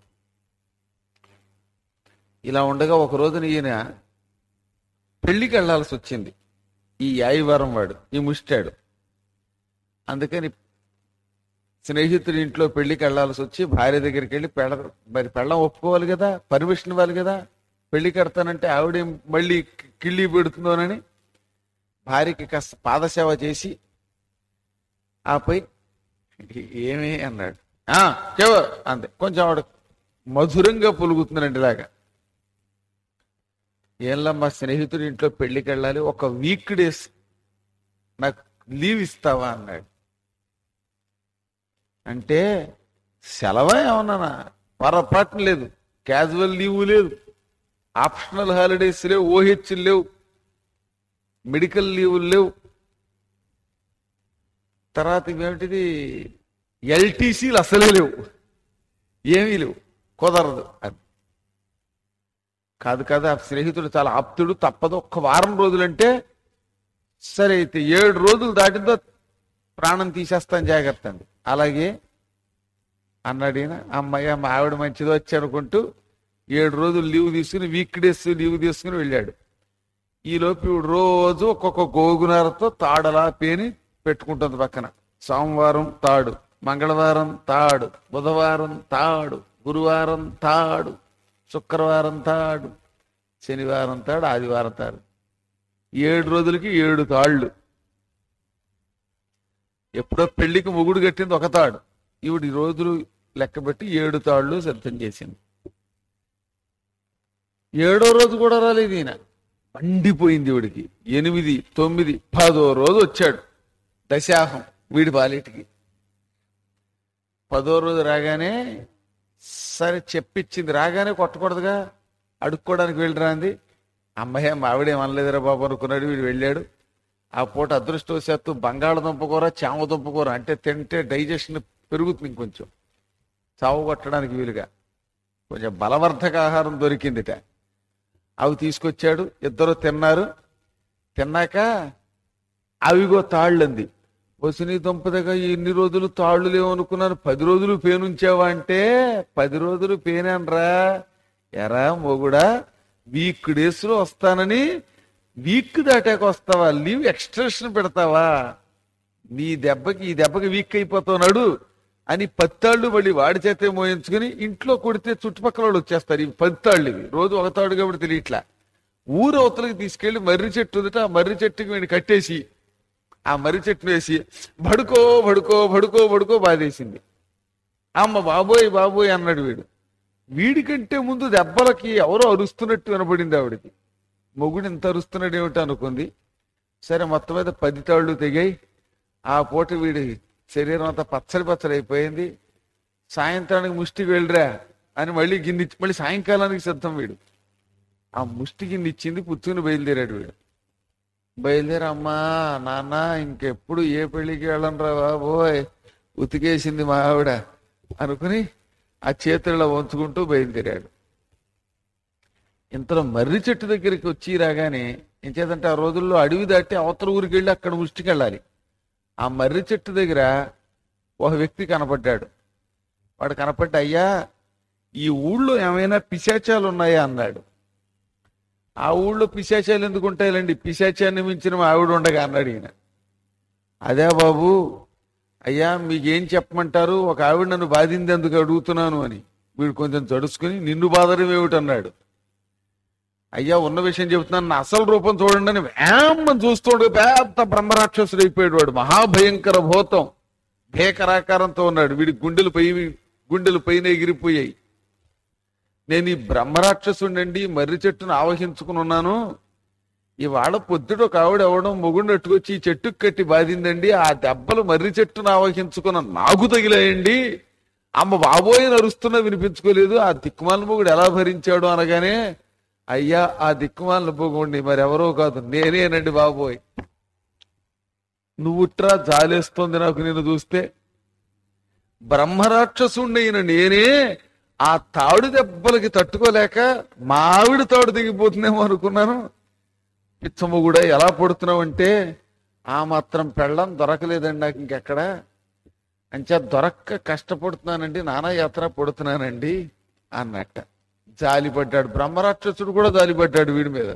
ఇలా ఉండగా ఒక రోజున ఈయన పెళ్లికి వెళ్లాల్సి వచ్చింది ఈ యాయివారం వాడు ఈ ముష్టాడు అందుకని స్నేహితుడి ఇంట్లో పెళ్లికి వెళ్లాల్సి వచ్చి భార్య దగ్గరికి వెళ్ళి పెళ్ళ మరి పెళ్ళం ఒప్పుకోవాలి కదా పర్మిషన్ ఇవ్వాలి కదా పెళ్లి కడతానంటే ఆవిడ మళ్ళీ కిళ్ళి పెడుతుందోనని భార్యకి కాస్త పాదసేవ చేసి ఆపై ఏమి అన్నాడు ఆ చెవ అంతే కొంచెం ఆవిడ మధురంగా పొలుగుతుందండి ఇలాగా ఏంలా మా స్నేహితుడి ఇంట్లో పెళ్లికి వెళ్ళాలి ఒక వీక్ డేస్ నాకు లీవ్ ఇస్తావా అన్నాడు అంటే సెలవా ఏమన్నా పొరపాటు లేదు క్యాజువల్ లీవ్ లేదు ఆప్షనల్ హాలిడేస్ లేవు ఓహెచ్ లేవు మెడికల్ లీవులు లేవు తర్వాత ఇవేమిటిది ఎల్టీసీలు అసలే లేవు ఏమీ లేవు కుదరదు అది కాదు కాదు ఆ స్నేహితుడు చాలా ఆప్తుడు తప్పదు ఒక్క వారం రోజులంటే సరే అయితే ఏడు రోజులు దాటిందో ప్రాణం తీసేస్తాను జాగ్రత్త అండి అలాగే అన్నాడు ఈయన అమ్మయ్య మా ఆవిడ మంచిది వచ్చి అనుకుంటూ ఏడు రోజులు లీవ్ తీసుకుని వీక్ డేస్ లీవ్ తీసుకుని వెళ్ళాడు ఈ లోపు ఈవిడ రోజు ఒక్కొక్క గోగునారతో తాడలా పేని పెట్టుకుంటుంది పక్కన సోమవారం తాడు మంగళవారం తాడు బుధవారం తాడు గురువారం తాడు శుక్రవారం తాడు శనివారం తాడు ఆదివారం తాడు ఏడు రోజులకి ఏడు తాళ్ళు ఎప్పుడో పెళ్లికి మొగుడు కట్టింది ఒక తాడు ఈవిడ ఈ రోజులు లెక్కబెట్టి ఏడు తాళ్ళు సిద్ధం చేసింది ఏడో రోజు కూడా రాలేదు ఈయన మండిపోయింది ఈవిడికి ఎనిమిది తొమ్మిది పదో రోజు వచ్చాడు దశాహం వీడి పాలిటికి పదో రోజు రాగానే సరే చెప్పించింది రాగానే కొట్టకూడదుగా అడుక్కోవడానికి వెళ్ళిరా అంది అమ్మాయి మావిడేం అనలేదురా బాబు అనుకున్నాడు వీడు వెళ్ళాడు ఆ పూట అదృష్టవశాత్తు బంగాళదుంప కూర చామదుంప కూర అంటే తింటే డైజెషన్ పెరుగుతుంది ఇంకొంచెం చావు కొట్టడానికి వీలుగా కొంచెం బలవర్ధక ఆహారం దొరికిందిట అవి తీసుకొచ్చాడు ఇద్దరు తిన్నారు తిన్నాక అవిగో తాళ్ళంది వసుని దుంపదగా ఎన్ని రోజులు తాళ్ళు లేవనుకున్నాను పది రోజులు పేనుంచావా అంటే పది రోజులు పేనాన్రా ఎరా మొగుడా వీక్ డేస్ లో వస్తానని వీక్ దాటాక వస్తావా లీవ్ ఎక్స్టెన్షన్ పెడతావా నీ దెబ్బకి ఈ దెబ్బకి వీక్ అయిపోతున్నాడు అని పత్తాళ్ళు మళ్ళీ వాడి చేతే మోయించుకుని ఇంట్లో కొడితే చుట్టుపక్కల వాళ్ళు వచ్చేస్తారు ఇవి పత్తాళ్ళు ఇవి రోజు ఒక తాడు కాబట్టి తెలియట్లా ఊరు అవతలకి తీసుకెళ్లి మర్రి చెట్టు ఉందిట ఆ మర్రి చెట్టుకి వీడిని కట్టేసి ఆ మర్రి చెట్టును వేసి బడుకో బడుకో బడుకో బడుకో బాధేసింది అమ్మ బాబోయ్ బాబోయ్ అన్నాడు వీడు వీడికంటే ముందు దెబ్బలకి ఎవరో అరుస్తున్నట్టు వినపడింది ఆవిడకి మొగుడు ఇంత అరుస్తున్నాడు ఏమిటి అనుకుంది సరే మొత్తం మీద పది తాళ్ళు తెగాయి ఆ పూట వీడి శరీరం అంతా పచ్చడి పచ్చడి అయిపోయింది సాయంత్రానికి ముష్టికి వెళ్ళరా అని మళ్ళీ గిన్నె ఇచ్చి- మళ్ళీ సాయంకాలానికి సిద్ధం వీడు ఆ ముష్టి గిన్నె ఇచ్చింది పుచ్చుకుని బయలుదేరాడు వీడు బయలుదేరి అమ్మా నాన్న ఇంకెప్పుడు ఏ పెళ్లికి వెళ్ళను రా బాబోయ్ ఉతికేసింది మా ఆవిడ అనుకుని ఆ చేతుల్లో వంచుకుంటూ బయలుదేరాడు ఇంతలో మర్రి చెట్టు దగ్గరికి వచ్చి రాగానే ఏం చేద్దంటే ఆ రోజుల్లో అడవి దాటి అవతల ఊరికి వెళ్ళి అక్కడ ముష్టికి వెళ్ళాలి ఆ మర్రి చెట్టు దగ్గర ఒక వ్యక్తి కనపడ్డాడు వాడు కనపడ్డ అయ్యా ఈ ఊళ్ళో ఏమైనా పిశాచాలు ఉన్నాయా అన్నాడు ఆ ఊళ్ళో పిశాచాలు ఎందుకు ఉంటాయండి పిశాచాన్ని మించిన మా ఆవిడ ఉండగా అన్నాడు ఈయన అదే బాబు అయ్యా మీకేం చెప్పమంటారు ఒక ఆవిడ నన్ను బాధింది ఎందుకు అడుగుతున్నాను అని వీడు కొంచెం చడుచుకుని నిన్ను బాధరం ఏమిటన్నాడు అయ్యా ఉన్న విషయం చెబుతున్నాను నా అసలు రూపం చూడండి అని వేమ్మని చూస్తుండే పెద్ద బ్రహ్మరాక్షసుడు అయిపోయాడు వాడు మహాభయంకర భూతం భేకరాకారంతో ఉన్నాడు వీడి గుండెలు పై గుండెలు పైన ఎగిరిపోయాయి నేను ఈ బ్రహ్మరాక్షసుండండి మర్రి చెట్టును ఆవహించుకుని ఉన్నాను ఇవాళ పొద్దుట ఒక ఆవిడ అవడం మొగుడు అట్టుకొచ్చి ఈ చెట్టుకు కట్టి బాధిందండి ఆ దెబ్బలు మర్రి చెట్టును ఆవహించుకున్న నాకు తగిలాయండి అమ్మ బాబోయ్ నరుస్తున్నా వినిపించుకోలేదు ఆ దిక్కుమాల మొగుడు ఎలా భరించాడు అనగానే అయ్యా ఆ దిక్కుమాల మొగుడిని మరి ఎవరో కాదు నేనేనండి బాబోయ్ నువ్వుట్రా జాలేస్తోంది నాకు నేను చూస్తే బ్రహ్మరాక్షసుండైన నేనే ఆ తాడు దెబ్బలకి తట్టుకోలేక మా ఆవిడ తాడు దిగిపోతుందేమో అనుకున్నాను పిచ్చమ్మ కూడా ఎలా పడుతున్నావంటే ఆ మాత్రం పెళ్ళం దొరకలేదండి నాకు ఇంకెక్కడ అంచా దొరక్క కష్టపడుతున్నానండి నానా యాత్ర పడుతున్నానండి అన్నట్ట జాలిపడ్డాడు బ్రహ్మరాక్షసుడు కూడా జాలిపడ్డాడు వీడి మీద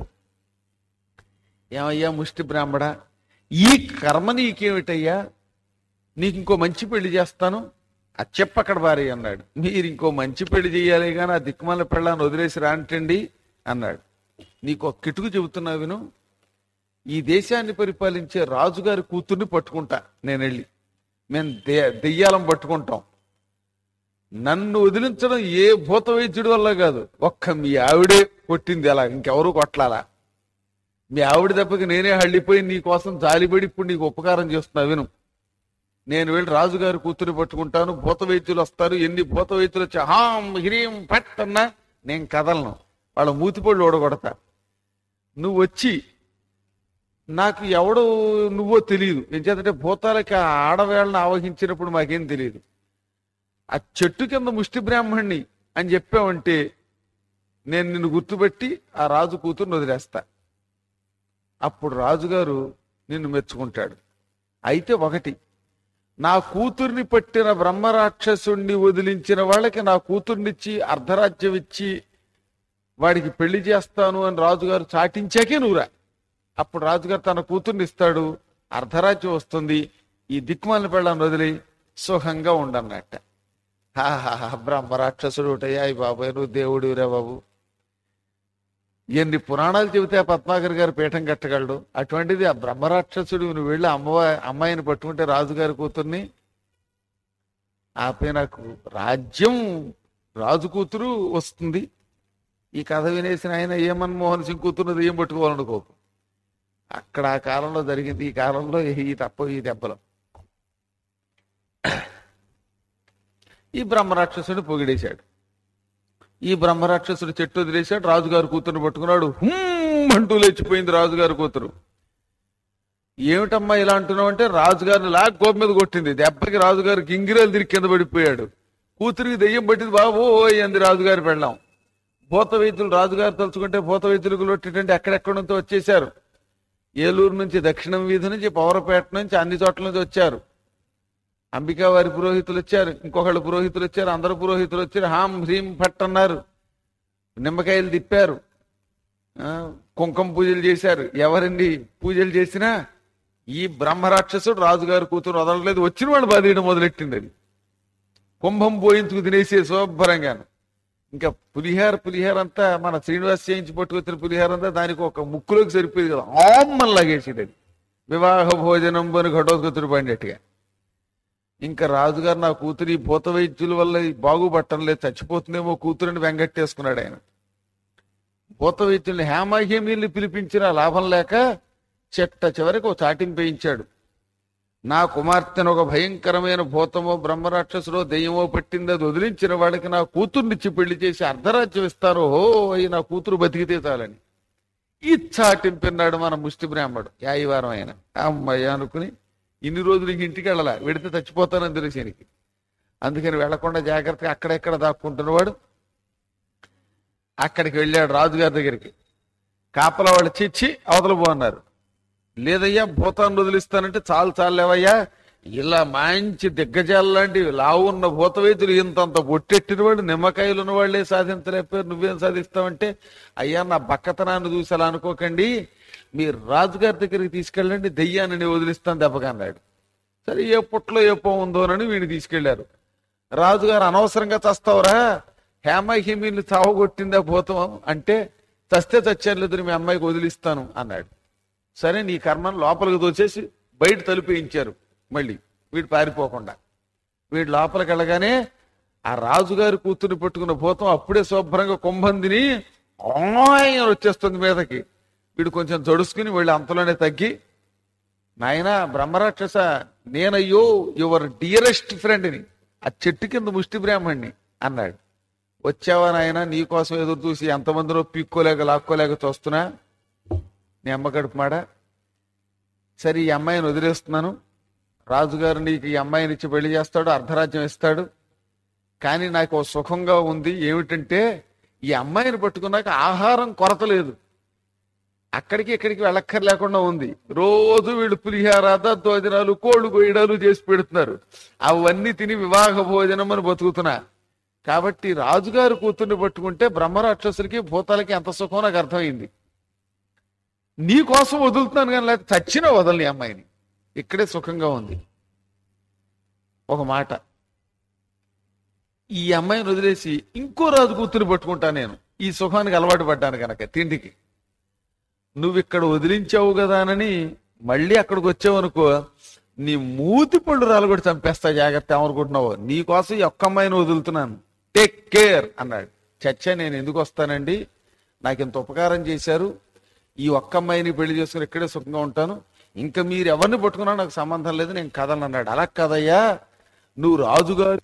ఏమయ్యా ముష్టి బ్రాహ్మడ ఈ కర్మ నీకేమిటయ్యా నీకు ఇంకో మంచి పెళ్లి చేస్తాను ఆ చెప్పక్కడ భారీ అన్నాడు మీరు ఇంకో మంచి పెళ్లి చేయాలి కానీ ఆ దిక్కుమాల పెళ్ళాన్ని వదిలేసి రాంటండి అన్నాడు నీకు ఒక కిటుకు చెబుతున్నా విను ఈ దేశాన్ని పరిపాలించే రాజుగారి కూతుర్ని పట్టుకుంటా నేను వెళ్ళి మేము దె- దెయ్యాలం పట్టుకుంటాం నన్ను వదిలించడం ఏ భూత వైద్యుడి వల్ల కాదు ఒక్క మీ ఆవిడే కొట్టింది అలా ఇంకెవరూ కొట్లాలా మీ ఆవిడ దెబ్బకి నేనే హళ్ళిపోయి నీ కోసం జాలిపడి ఇప్పుడు నీకు ఉపకారం చేస్తున్నా విను నేను వెళ్ళి రాజుగారి కూతురు పట్టుకుంటాను భూత వైద్యులు వస్తారు ఎన్ని భూత వైద్యులు వచ్చి హాం హిరీం పట్ అన్నా నేను కదలను వాళ్ళ మూతిపళ్ళు ఓడగొడతా నువ్వు వచ్చి నాకు ఎవడు నువ్వో తెలియదు ఏం చేతంటే భూతాలకి ఆ ఆడవేళ్ళని ఆవహించినప్పుడు మాకేం తెలియదు ఆ చెట్టు కింద ముష్టి బ్రాహ్మణ్ణి అని చెప్పావంటే నేను నిన్ను గుర్తుపెట్టి ఆ రాజు కూతుర్ని వదిలేస్తా అప్పుడు రాజుగారు నిన్ను మెచ్చుకుంటాడు అయితే ఒకటి నా కూతుర్ని పట్టిన బ్రహ్మరాక్షసుణ్ణి వదిలించిన వాళ్ళకి నా కూతుర్నిచ్చి అర్ధరాజ్యం ఇచ్చి వాడికి పెళ్లి చేస్తాను అని రాజుగారు చాటించాకే నువ్వురా అప్పుడు రాజుగారు తన కూతుర్ని ఇస్తాడు అర్ధరాజ్యం వస్తుంది ఈ దిక్కుమాలిన పెళ్ళాన్ని వదిలి సుఖంగా ఉండన్నట్ట హాహాహా బ్రహ్మరాక్షసుడు ఒకటయ్యా ఈ బాబాయ్ నువ్వు దేవుడివిరా బాబు ఎన్ని పురాణాలు చెబితే ఆ పద్మాకర్ గారు పీఠం కట్టగలడు అటువంటిది ఆ బ్రహ్మరాక్షసుడు నువ్వు వెళ్ళి అమ్మవ అమ్మాయిని పట్టుకుంటే రాజుగారి కూతుర్ని ఆపై నాకు రాజ్యం రాజు కూతురు వస్తుంది ఈ కథ వినేసిన ఆయన ఏ మన్మోహన్ సింగ్ కూతురు ఏం పట్టుకోవాలనుకోకు అక్కడ ఆ కాలంలో జరిగింది ఈ కాలంలో ఈ తప్ప ఈ దెబ్బలు ఈ బ్రహ్మరాక్షసుడు పొగిడేశాడు ఈ బ్రహ్మరాక్షసుడు చెట్టు వదిలేశాడు రాజుగారు కూతురు పట్టుకున్నాడు హుమ్ అంటూ లేచిపోయింది రాజుగారి కూతురు ఏమిటమ్మా ఇలా అంటున్నావు అంటే రాజుగారిని లాగ్ కోపం మీద కొట్టింది దెబ్బకి రాజుగారు గింగిరాలు తిరిగి కింద పడిపోయాడు కూతురికి దెయ్యం పట్టింది బాబు అంది రాజుగారి పెళ్ళాం భూత వైద్యులు రాజుగారు తలుచుకుంటే భూత వైద్యులకు లొట్టేటంటే ఎక్కడెక్కడ నుంచో వచ్చేశారు ఏలూరు నుంచి దక్షిణం వీధి నుంచి పవరపేట నుంచి అన్ని చోట్ల నుంచి వచ్చారు అంబికా వారి పురోహితులు వచ్చారు ఇంకొకళ్ళు పురోహితులు వచ్చారు అందరు పురోహితులు వచ్చారు హాం హ్రీం ఫట్ అన్నారు నిమ్మకాయలు తిప్పారు ఆ, కుంకుమ పూజలు చేశారు ఎవరండి పూజలు చేసినా ఈ బ్రహ్మరాక్షసుడు రాజుగారి కూతురు వదలలేదు వచ్చిన వాళ్ళు బాధేయడం మొదలెట్టింది అది కుంభం పోయించుకు తినేసే శుభ్రంగాను ఇంకా పులిహార పులిహార అంతా మన శ్రీనివాస్ చేయించి పట్టుకొచ్చిన పులిహార అంతా దానికి ఒక ముక్కులోకి సరిపోయేది కదా ఆమ్మని లాగేసేది అది వివాహ భోజనం పని ఘటోత్కతుడు పడినట్టుగా ఇంకా రాజుగారు నా కూతురి భూత వైద్యుల వల్ల బాగుపట్టం లేదు చచ్చిపోతుందేమో కూతురిని వెంగట్టేసుకున్నాడు ఆయన భూత వైద్యుల్ని హేమాహేమీల్ని పిలిపించిన లాభం లేక చెట్ట చివరికి ఒక చాటింపు వేయించాడు నా కుమార్తెను ఒక భయంకరమైన భూతమో బ్రహ్మరాక్షసుడో దెయ్యమో పట్టింది అది వదిలించిన వాడికి నా కూతుర్నిచ్చి పెళ్లి చేసి అర్ధరాజ్యం ఇస్తారు హో అయి నా కూతురు బతికితే చాలని ఈ చాటింపిన్నాడు మన ముష్టి బ్రాహ్మడు యాయివారం ఆయన అమ్మయ్య అనుకుని ఇన్ని రోజులు ఇంక ఇంటికి వెళ్ళాల వెడితే చచ్చిపోతానని తెలిసేనికి అందుకని వెళ్లకుండా జాగ్రత్తగా అక్కడెక్కడ దాక్కుంటున్నవాడు అక్కడికి వెళ్ళాడు రాజుగారి దగ్గరికి కాపలా వాళ్ళు చిచ్చి అవతల పో అన్నారు లేదయ్యా భూతాన్ని వదిలిస్తానంటే చాలు చాలేవయ్యా ఇలా మంచి దిగ్గజాలు లాంటి లావు ఉన్న భూత వైద్యులు ఇంతంత బొట్టెట్టిన వాడు నిమ్మకాయలు ఉన్న వాళ్ళే సాధించలేకపోయారు నువ్వేం సాధిస్తావంటే అయ్యా నా బక్కతనాన్ని చూసి అలా అనుకోకండి మీరు రాజుగారి దగ్గరికి తీసుకెళ్ళండి దెయ్యాన్ని నేను వదిలిస్తాను దెబ్బగా అన్నాడు సరే ఏ పుట్లో ఏ ఉందోనని వీడిని తీసుకెళ్లారు రాజుగారు అనవసరంగా చస్తావురా హేమ హిమీని చావగొట్టిందా భూతం అంటే చస్తే చచ్చాను లేదు మీ అమ్మాయికి వదిలిస్తాను అన్నాడు సరే నీ కర్మను లోపలికి దోచేసి బయట తలుపేయించారు మళ్ళీ వీడు పారిపోకుండా వీడు లోపలికి వెళ్ళగానే ఆ రాజుగారి కూతుర్ని పట్టుకున్న భూతం అప్పుడే శుభ్రంగా కుంభందిని ఆయన వచ్చేస్తుంది మీదకి వీడు కొంచెం జడుసుకుని వీళ్ళు అంతలోనే తగ్గి నాయనా బ్రహ్మరాక్షస నేనయ్యో యువర్ డియరెస్ట్ ఫ్రెండ్ని ఆ చెట్టు కింద ముష్టి బ్రాహ్మణ్ణి అన్నాడు వచ్చావా నాయన నీకోసం ఎదురు చూసి ఎంతమందిలో పీక్కోలేక లాక్కోలేక చూస్తున్నా నీ అమ్మ కడుపు మాడ సరే ఈ అమ్మాయిని వదిలేస్తున్నాను రాజుగారు నీకు ఈ అమ్మాయిని ఇచ్చి పెళ్లి చేస్తాడు అర్ధరాజ్యం ఇస్తాడు కానీ నాకు ఓ సుఖంగా ఉంది ఏమిటంటే ఈ అమ్మాయిని పట్టుకున్నాక ఆహారం కొరత లేదు అక్కడికి ఇక్కడికి వెళ్ళక్కర్ లేకుండా ఉంది రోజు వీళ్ళు పులిహార దద్దోజనాలు కోళ్ళు కొయ్యడాలు చేసి పెడుతున్నారు అవన్నీ తిని వివాహ భోజనం అని బతుకుతున్నా కాబట్టి రాజుగారు కూతుర్ని పట్టుకుంటే బ్రహ్మరాక్షసులకి భూతాలకి ఎంత సుఖం నాకు అర్థమైంది నీ కోసం వదులుతున్నాను కానీ లేకపోతే చచ్చినా వదలని అమ్మాయిని ఇక్కడే సుఖంగా ఉంది ఒక మాట ఈ అమ్మాయిని వదిలేసి ఇంకో రాజు కూతురు పట్టుకుంటా నేను ఈ సుఖానికి అలవాటు పడ్డాను కనుక తిండికి నువ్వు ఇక్కడ వదిలించావు కదానని మళ్ళీ అక్కడికి వచ్చావనుకో నీ మూతి పళ్ళు రాలు కూడా చంపేస్తా జాగ్రత్త ఏమనుకుంటున్నావు నీ కోసం ఈ ఒక్క అమ్మాయిని వదులుతున్నాను టేక్ కేర్ అన్నాడు చచ్చా నేను ఎందుకు వస్తానండి నాకు ఇంత ఉపకారం చేశారు ఈ ఒక్క అమ్మాయిని పెళ్లి చేసుకుని ఇక్కడే సుఖంగా ఉంటాను ఇంకా మీరు ఎవరిని పట్టుకున్నా నాకు సంబంధం లేదు నేను కదలను అన్నాడు అలా కదయ్యా నువ్వు రాజుగారు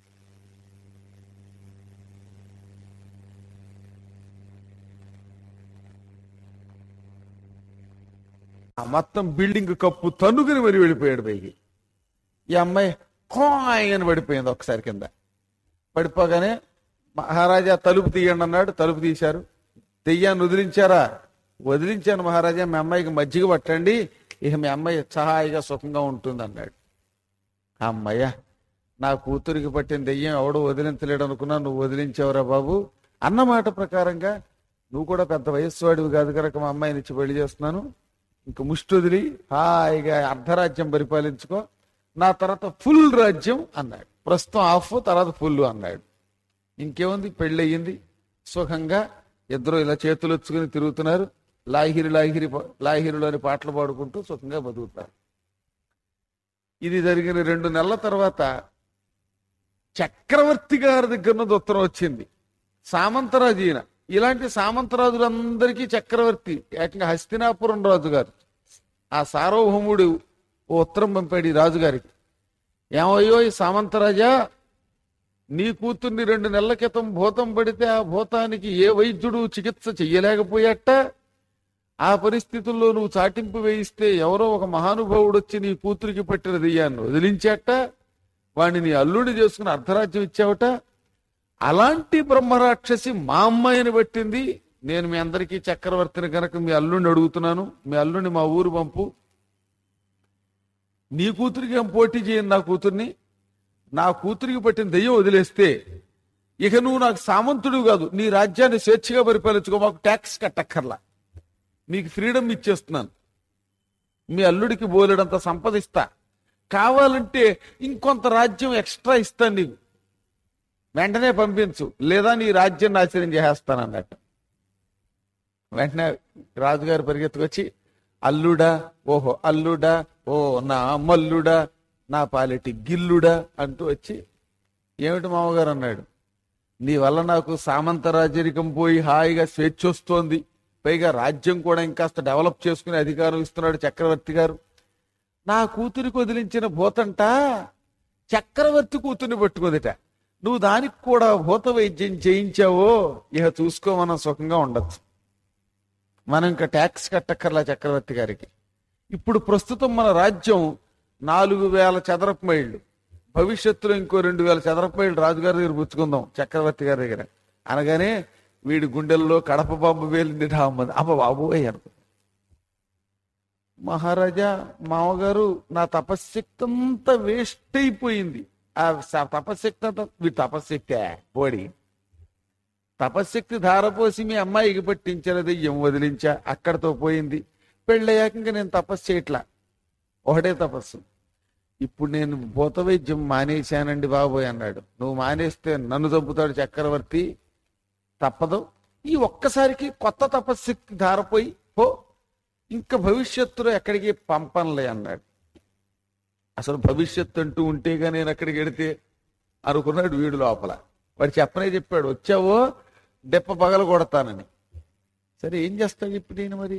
ఆ మొత్తం బిల్డింగ్ కప్పు తన్నుకుని మరి వెళ్ళిపోయాడు పైకి ఈ అమ్మాయి కాయ్ అని పడిపోయింది ఒకసారి కింద పడిపోగానే మహారాజా తలుపు తీయండి అన్నాడు తలుపు తీశారు దెయ్యాన్ని వదిలించారా వదిలించాను మహారాజా మీ అమ్మాయికి మజ్జిగ పట్టండి ఇక మీ అమ్మాయి సహాయిగా సుఖంగా ఉంటుంది అన్నాడు అమ్మయ్య నా కూతురికి పట్టిన దెయ్యం ఎవడో వదిలించలేడు అనుకున్నా నువ్వు వదిలించావురా బాబు అన్న మాట ప్రకారంగా నువ్వు కూడా పెద్ద వయస్సు వాడివి కాదు కనుక మా అమ్మాయిని ఇచ్చి పెళ్లి చేస్తున్నాను ఇంక ముష్టి వదిలి హాయిగా అర్ధరాజ్యం పరిపాలించుకో నా తర్వాత ఫుల్ రాజ్యం అన్నాడు ప్రస్తుతం ఆఫ్ తర్వాత ఫుల్ అన్నాడు ఇంకేముంది పెళ్ళి అయ్యింది సుఖంగా ఇద్దరు ఇలా చేతులు వచ్చుకుని తిరుగుతున్నారు లాహిరి లాహిరి పా- లాహిరిలోని పాటలు పాడుకుంటూ సుఖంగా బతుకుతారు ఇది జరిగిన రెండు నెలల తర్వాత చక్రవర్తి గారి దగ్గర నుంచి ఉత్తరం వచ్చింది సామంతరాజు ఈయన ఇలాంటి సామంతరాజులందరికీ చక్రవర్తి ఏకంగా హస్తినాపురం రాజు గారు ఆ సార్వభౌముడు ఓ ఉత్తరం పంపాడు ఈ రాజుగారికి ఏమయ్యో ఈ సామంతరాజా నీ కూతుర్ని రెండు నెలల క్రితం భూతం పడితే ఆ భూతానికి ఏ వైద్యుడు చికిత్స చెయ్యలేకపోయాట ఆ పరిస్థితుల్లో నువ్వు చాటింపు వేయిస్తే ఎవరో ఒక మహానుభావుడు వచ్చి నీ కూతురికి పట్టిన దెయ్యాన్ని వదిలించాట వాడిని నీ అల్లుడి చేసుకుని అర్ధరాజ్యం ఇచ్చావట అలాంటి బ్రహ్మరాక్షసి మా అమ్మాయిని పట్టింది నేను మీ అందరికీ చక్రవర్తిని కనుక మీ అల్లుడిని అడుగుతున్నాను మీ అల్లుడిని మా ఊరు పంపు నీ కూతురికి ఏం పోటీ చేయను నా కూతుర్ని నా కూతురికి పట్టిన దెయ్యం వదిలేస్తే ఇక నువ్వు నాకు సామంతుడు కాదు నీ రాజ్యాన్ని స్వేచ్ఛగా పరిపాలించుకో మాకు ట్యాక్స్ కట్టక్కర్లా మీకు ఫ్రీడమ్ ఇచ్చేస్తున్నాను మీ అల్లుడికి బోలెడంత సంపదిస్తా కావాలంటే ఇంకొంత రాజ్యం ఎక్స్ట్రా ఇస్తాను నీకు వెంటనే పంపించు లేదా నీ రాజ్యం నాశనం చేసేస్తాను అన్నట్టు వెంటనే రాజుగారు పరిగెత్తుకొచ్చి అల్లుడా ఓహో అల్లుడా ఓ నా మల్లుడా నా పాలిటి గిల్లుడా అంటూ వచ్చి ఏమిటి మామగారు అన్నాడు నీ వల్ల నాకు సామంత రాజరికం పోయి హాయిగా స్వేచ్ఛ వస్తోంది పైగా రాజ్యం కూడా ఇంకాస్త డెవలప్ చేసుకునే అధికారం ఇస్తున్నాడు చక్రవర్తి గారు నా కూతురికి వదిలించిన భూతంట చక్రవర్తి కూతుర్ని పట్టుకుందిట నువ్వు దానికి కూడా భూత వైద్యం చేయించావో ఇక చూసుకో మనం సుఖంగా ఉండొచ్చు మనం ఇంకా ట్యాక్స్ కట్టక్కర్లా చక్రవర్తి గారికి ఇప్పుడు ప్రస్తుతం మన రాజ్యం నాలుగు వేల చదరపు మైళ్ళు భవిష్యత్తులో ఇంకో రెండు వేల చదరపు మైళ్ళు రాజుగారి దగ్గర పుచ్చుకుందాం చక్రవర్తి గారి దగ్గర అనగానే వీడి గుండెల్లో కడప బాంబు వేలింది ఢామ్మది అమ్మ బాబోయ్ అనుకో మహారాజా మామగారు నా తపశ్శక్తి అంతా వేస్ట్ అయిపోయింది ఆ స- తపశ్శక్తి అంతా వీడి తపశ్శక్తి పోడి తపశ్శక్తి ధారపోసి మీ అమ్మాయికి పట్టించిన దెయ్యం వదిలించా అక్కడతో పోయింది పెళ్ళయ్యాక ఇంక నేను తపస్సు చేయట్లా ఒకటే తపస్సు ఇప్పుడు నేను భూత వైద్యం మానేశానండి బాబోయ్ అన్నాడు నువ్వు మానేస్తే నన్ను చంపుతాడు చక్రవర్తి తప్పదు ఈ ఒక్కసారికి కొత్త తపస్సుకి ధారపోయి పో ఇంకా భవిష్యత్తులో ఎక్కడికి పంపనులే అన్నాడు అసలు భవిష్యత్తు అంటూ ఉంటేగా నేను అక్కడికి వెడితే అనుకున్నాడు వీడు లోపల వాడు చెప్పనే చెప్పాడు వచ్చావో దెప్ప పగల కొడతానని సరే ఏం చేస్తాడు ఇప్పుడు ఈయన మరి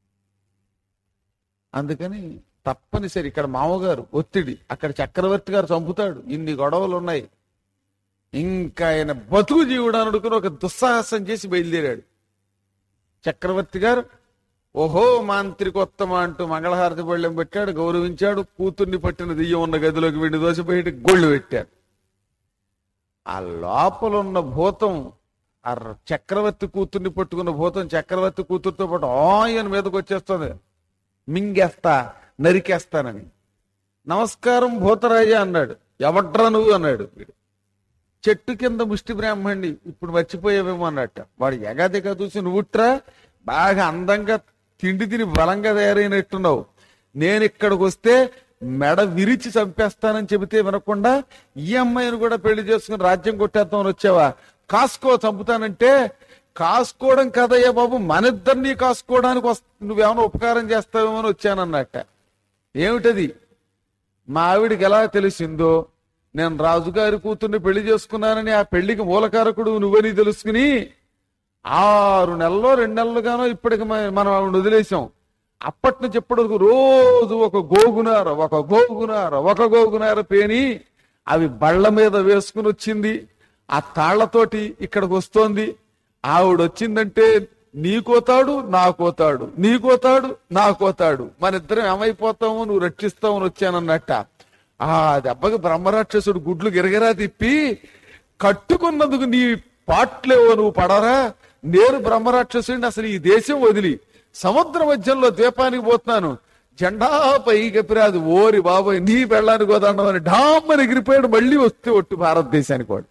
అందుకని తప్పనిసరి ఇక్కడ మామగారు ఒత్తిడి అక్కడ చక్రవర్తి గారు చంపుతాడు ఇన్ని గొడవలు ఉన్నాయి ఇంకా ఆయన బతుకు జీవుడు అనుకుని ఒక దుస్సాహసం చేసి బయలుదేరాడు చక్రవర్తి గారు ఓహో మాంత్రికోత్తమ అంటూ మంగళహారతి బళ్ళెం పెట్టాడు గౌరవించాడు కూతుర్ని పట్టిన దెయ్యం ఉన్న గదిలోకి వెండి దోశ బయట గొళ్ళు పెట్టాడు ఆ లోపల ఉన్న భూతం ఆ చక్రవర్తి కూతుర్ని పట్టుకున్న భూతం చక్రవర్తి కూతురుతో పాటు ఆయన మీదకి వచ్చేస్తుంది మింగేస్తా నరికేస్తానని నమస్కారం భూతరాజా అన్నాడు ఎవడ్రా నువ్వు అన్నాడు వీడు చెట్టు కింద ముష్టి బ్రాహ్మణ్ణి ఇప్పుడు మర్చిపోయావేమో అన్నట్ట వాడు ఎగాదిగా చూసి నువ్వుట్రా బాగా అందంగా తిండి తిని బలంగా తయారైనట్టున్నావు నేను ఇక్కడికి వస్తే మెడ విరిచి చంపేస్తానని చెబితే వినకుండా ఈ అమ్మాయిని కూడా పెళ్లి చేసుకుని రాజ్యం కొట్టేద్దామని వచ్చావా కాసుకో చంపుతానంటే కాసుకోవడం కదయ్యా బాబు మనిద్దరినీ కాసుకోవడానికి వస్త నువ్వేమైనా ఉపకారం చేస్తావేమో అని వచ్చానన్నట్ట ఏమిటది మా ఆవిడికి ఎలా తెలిసిందో నేను రాజుగారి కూతుర్ని పెళ్లి చేసుకున్నానని ఆ పెళ్లికి మూలకారకుడు నువ్వని తెలుసుకుని ఆరు నెలల్లో రెండు నెలలుగానో ఇప్పటికి మ- మనం ఆవిడ వదిలేసాం అప్పటి నుంచి ఇప్పటి వరకు రోజు ఒక గోగునార ఒక గోగునార ఒక గోగునార పేని అవి బళ్ళ మీద వేసుకుని వచ్చింది ఆ తాళ్లతోటి ఇక్కడికి వస్తోంది ఆవిడ వచ్చిందంటే నీకోతాడు నాకోతాడు నీకోతాడు నాకోతాడు మన ఇద్దరం ఏమైపోతాము నువ్వు రక్షిస్తావు అని వచ్చానన్నట్ట ఆ దెబ్బకి బ్రహ్మరాక్షసుడు గుడ్లు గిరగిరా తిప్పి కట్టుకున్నందుకు నీ పాటలేవో నువ్వు పడరా నేను బ్రహ్మరాక్షసుడిని అసలు ఈ దేశం వదిలి సముద్ర మధ్యంలో ద్వీపానికి పోతున్నాను జెండా పైకి ఎప్పిరాదు ఓరి బాబోయ్ నీ పెళ్ళానికి పోతాండం అని డామ్మని ఎగిరిపోయాడు మళ్ళీ వస్తే ఒట్టు భారతదేశానికి వాడు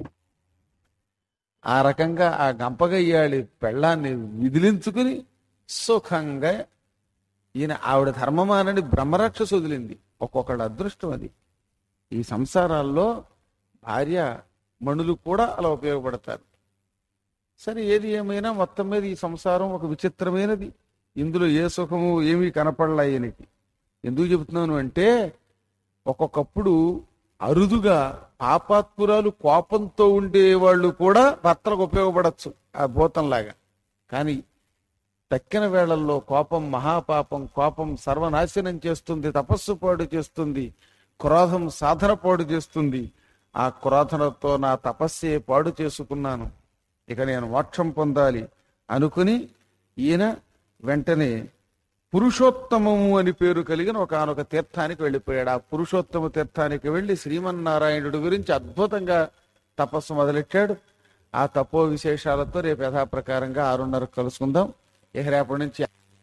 ఆ రకంగా ఆ గంపగయ్యాళి పెళ్ళాన్ని విదిలించుకుని సుఖంగా ఈయన ఆవిడ ధర్మమానని బ్రహ్మరాక్షసు వదిలింది ఒక్కొక్కళ్ళ అదృష్టం అది ఈ సంసారాల్లో భార్య మణులు కూడా అలా ఉపయోగపడతారు సరే ఏది ఏమైనా మొత్తం మీద ఈ సంసారం ఒక విచిత్రమైనది ఇందులో ఏ సుఖము ఏమీ కనపడలా ఈయనకి ఎందుకు చెబుతున్నాను అంటే ఒక్కొక్కప్పుడు అరుదుగా పాపాత్మురాలు కోపంతో ఉండే వాళ్ళు కూడా భర్తలకు ఉపయోగపడచ్చు ఆ భూతంలాగా కానీ తక్కిన వేళల్లో కోపం మహాపాపం కోపం సర్వనాశనం చేస్తుంది తపస్సు పాడు చేస్తుంది క్రోధం సాధన పాడు చేస్తుంది ఆ క్రోధనతో నా తపస్సే పాడు చేసుకున్నాను ఇక నేను మోక్షం పొందాలి అనుకుని ఈయన వెంటనే పురుషోత్తమము అని పేరు కలిగిన ఒకనొక తీర్థానికి వెళ్ళిపోయాడు ఆ పురుషోత్తమ తీర్థానికి వెళ్ళి శ్రీమన్నారాయణుడి గురించి అద్భుతంగా తపస్సు మొదలెట్టాడు ఆ తపో విశేషాలతో రేపు యథాప్రకారంగా ఆరున్నర కలుసుకుందాం ఇక రేపటి నుంచి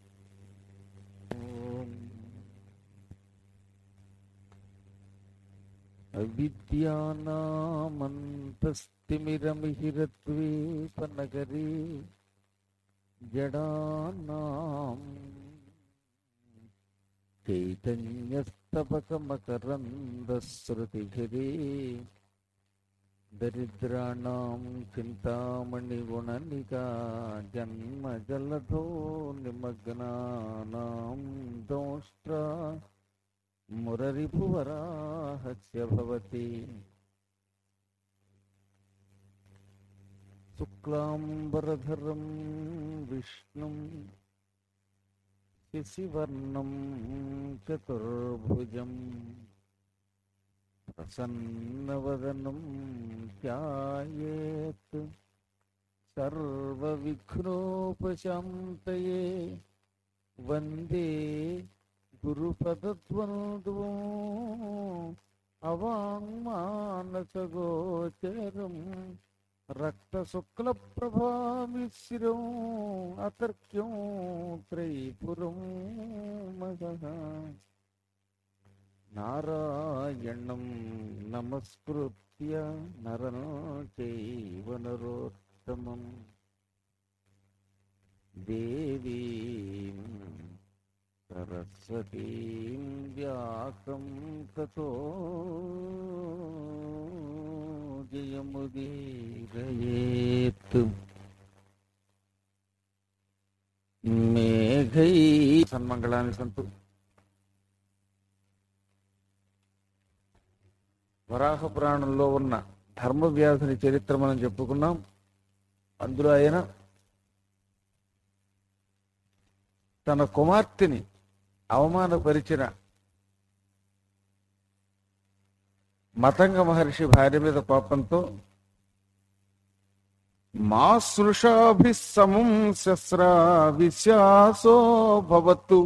అవిద్యానామంతస్తిమిరమిహిరద్వీపనగరీ జడానాం చైతన్యస్తబకమకరందశ్రుతిభిరే దరిద్రాణం చింతామణిగుణనికా జన్మజలధో నిమగ్నానాం దోష్ట్రా మురరిపువరాహస్య భవతి శుక్లాంబరధరం విష్ణుం శశివర్ణం చతుర్భుజం ప్రసన్నవదనం ధ్యాయేత్ సర్వవిఘ్నోపశాంతయే వందే గురుపదద్వంద్వో అవాంగ్మానసగోచరం రక్తశుక్లప్రభామిశ్రం అతర్క్యం త్రైపురం మగః నారాయణం నమస్కృత్య నరం చైవ నరోత్తమం దేవీం सरस्वतीं व्यासं ततो जयमुदीरयेत् మేఘై సన్మంగళాన్ని సంతు వరాహ పురాణంలో ఉన్న ధర్మవ్యాధుని చరిత్ర మనం చెప్పుకున్నాం అందులో ఆయన తన కుమార్తెని అవమానపరిచిన మతంగ మహర్షి భార్య మీద కోపంతో మా సృషాభి సమం శస్రా విశ్వాసో భవతు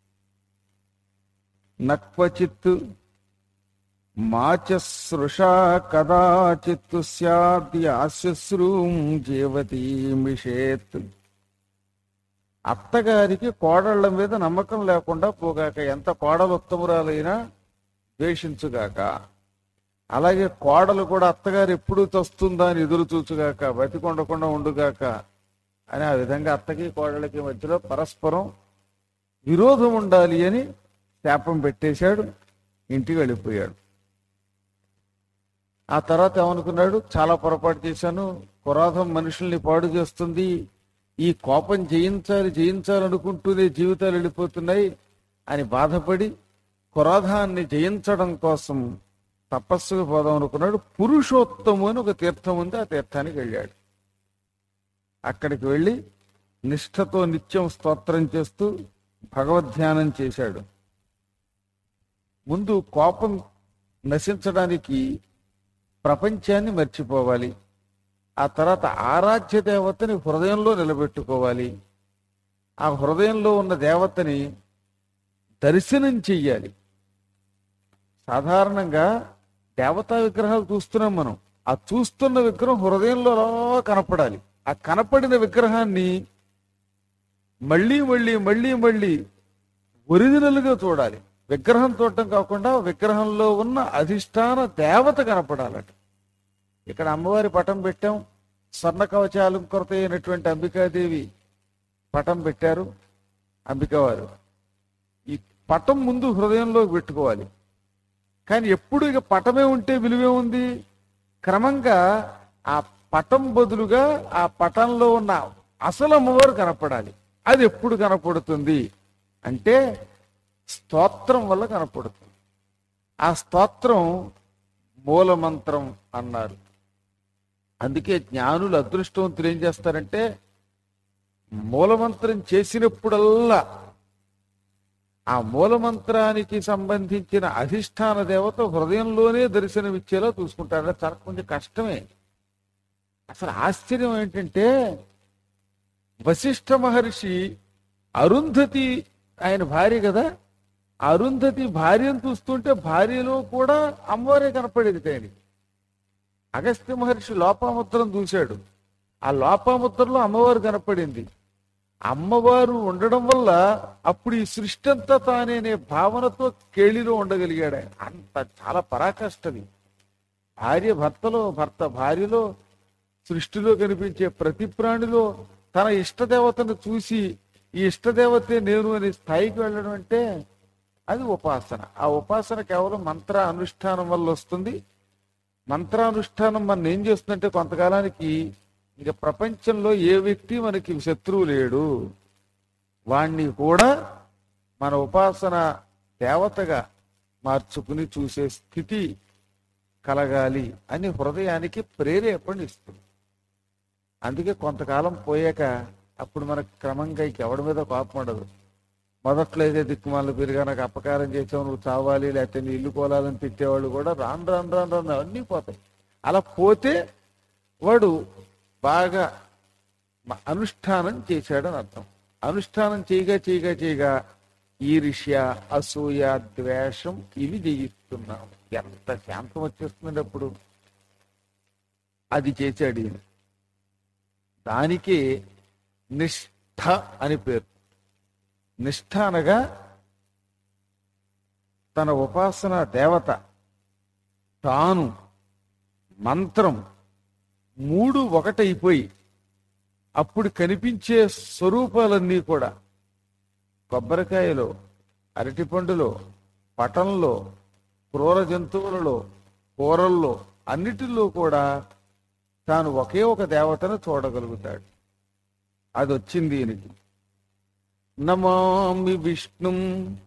నక్వచిత్ మాచ సృషా కదాచిత్తు స్యాద్యాశ్రుం జీవతి మిషేత్ అత్తగారికి కోడళ్ల మీద నమ్మకం లేకుండా పోగాక ఎంత కోడలు ఉత్తమురాలైనా ద్వేషించుగాక అలాగే కోడలు కూడా అత్తగారు ఎప్పుడు తస్తుందా అని ఎదురు చూచుగాక బతికొండకుండా ఉండుగాక అని ఆ విధంగా అత్తకి కోడలకి మధ్యలో పరస్పరం విరోధం ఉండాలి అని శాపం పెట్టేశాడు ఇంటికి వెళ్ళిపోయాడు ఆ తర్వాత ఏమనుకున్నాడు చాలా పొరపాటు చేశాను కురాధం మనుషుల్ని పాడు చేస్తుంది ఈ కోపం జయించాలి జయించాలనుకుంటూనే జీవితాలు వెళ్ళిపోతున్నాయి అని బాధపడి కురాధాన్ని జయించడం కోసం తపస్సుకు పోదాం అనుకున్నాడు పురుషోత్తము అని ఒక తీర్థం ఉంది ఆ తీర్థానికి వెళ్ళాడు అక్కడికి వెళ్ళి నిష్ఠతో నిత్యం స్తోత్రం చేస్తూ భగవద్ధ్యానం చేశాడు ముందు కోపం నశించడానికి ప్రపంచాన్ని మర్చిపోవాలి ఆ తర్వాత ఆరాధ్య దేవతని హృదయంలో నిలబెట్టుకోవాలి ఆ హృదయంలో ఉన్న దేవతని దర్శనం చెయ్యాలి సాధారణంగా దేవతా విగ్రహాలు చూస్తున్నాం మనం ఆ చూస్తున్న విగ్రహం హృదయంలో అలా కనపడాలి ఆ కనపడిన విగ్రహాన్ని మళ్ళీ మళ్ళీ మళ్ళీ మళ్ళీ ఒరిజినల్ గా చూడాలి విగ్రహం చూడటం కాకుండా విగ్రహంలో ఉన్న అధిష్టాన దేవత కనపడాలట ఇక్కడ అమ్మవారి పటం పెట్టాం స్వర్ణ కవచాలు కొరత అయినటువంటి అంబికాదేవి పటం పెట్టారు అంబికవారు ఈ పటం ముందు హృదయంలో పెట్టుకోవాలి కానీ ఎప్పుడు ఇక పటమే ఉంటే విలువే ఉంది క్రమంగా ఆ పటం బదులుగా ఆ పటంలో ఉన్న అసలు అమ్మవారు కనపడాలి అది ఎప్పుడు కనపడుతుంది అంటే స్తోత్రం వల్ల కనపడుతుంది ఆ స్తోత్రం మూలమంత్రం అన్నారు అందుకే జ్ఞానులు అదృష్టవంతులు ఏం చేస్తారంటే మూలమంత్రం చేసినప్పుడల్లా ఆ మూలమంత్రానికి సంబంధించిన అధిష్టాన దేవత హృదయంలోనే దర్శనమిచ్చేలా చూసుకుంటారు చాలా కొంచెం కష్టమే అసలు ఆశ్చర్యం ఏంటంటే వశిష్ఠ మహర్షి అరుంధతి ఆయన భార్య కదా అరుంధతి భార్యను చూస్తుంటే భార్యలో కూడా అమ్మవారే కనపడేది ఆయనకి అగస్త్య మహర్షి లోపాముద్రం చూశాడు ఆ లోపాముద్రలో అమ్మవారు కనపడింది అమ్మవారు ఉండడం వల్ల అప్పుడు ఈ సృష్టి అంతా తానేనే భావనతో కేళిలో ఉండగలిగాడు ఆయన అంత చాలా పరాకాష్ఠది భార్య భర్తలో భర్త భార్యలో సృష్టిలో కనిపించే ప్రతి ప్రాణిలో తన ఇష్టదేవతను చూసి ఈ ఇష్టదేవతే నేను అనే స్థాయికి వెళ్ళడం అంటే అది ఉపాసన ఆ ఉపాసన కేవలం మంత్ర అనుష్ఠానం వల్ల వస్తుంది మంత్రానుష్ఠానం మన ఏం చేస్తుందంటే కొంతకాలానికి ఇక ప్రపంచంలో ఏ వ్యక్తి మనకి శత్రువు లేడు వాణ్ణి కూడా మన ఉపాసన దేవతగా మార్చుకుని చూసే స్థితి కలగాలి అని హృదయానికి ప్రేరేపణ ఇస్తుంది అందుకే కొంతకాలం పోయాక అప్పుడు మనకు క్రమంగా ఇక ఎవడి మీద కోపం ఉండదు మొదట్లో అయితే దిక్కుమాల పెరిగా నాకు అపకారం చేసావు నువ్వు చావాలి లేకపోతే నీ ఇల్లు కోలాలని తిట్టేవాళ్ళు కూడా రాను రాను రాను రాను అన్నీ పోతాయి అలా పోతే వాడు బాగా మ- అనుష్ఠానం చేశాడని అర్థం అనుష్ఠానం చేయగా చేయగా చేయగా ఈర్ష్య అసూయ ద్వేషం ఇవి జయిస్తున్నాం ఎంత శాంతం వచ్చేస్తుంది అప్పుడు అది చేశాడు ఈయన దానికి నిష్ఠ అని పేరు నిష్ఠ అనగా తన ఉపాసన దేవత తాను మంత్రం మూడు ఒకటైపోయి అప్పుడు కనిపించే స్వరూపాలన్నీ కూడా కొబ్బరికాయలో అరటిపండులో పటంలో క్రూర జంతువులలో కూరల్లో అన్నిటిలో కూడా తాను ఒకే ఒక దేవతను చూడగలుగుతాడు అది వచ్చింది ఈయనకి నమామి విష్ణుం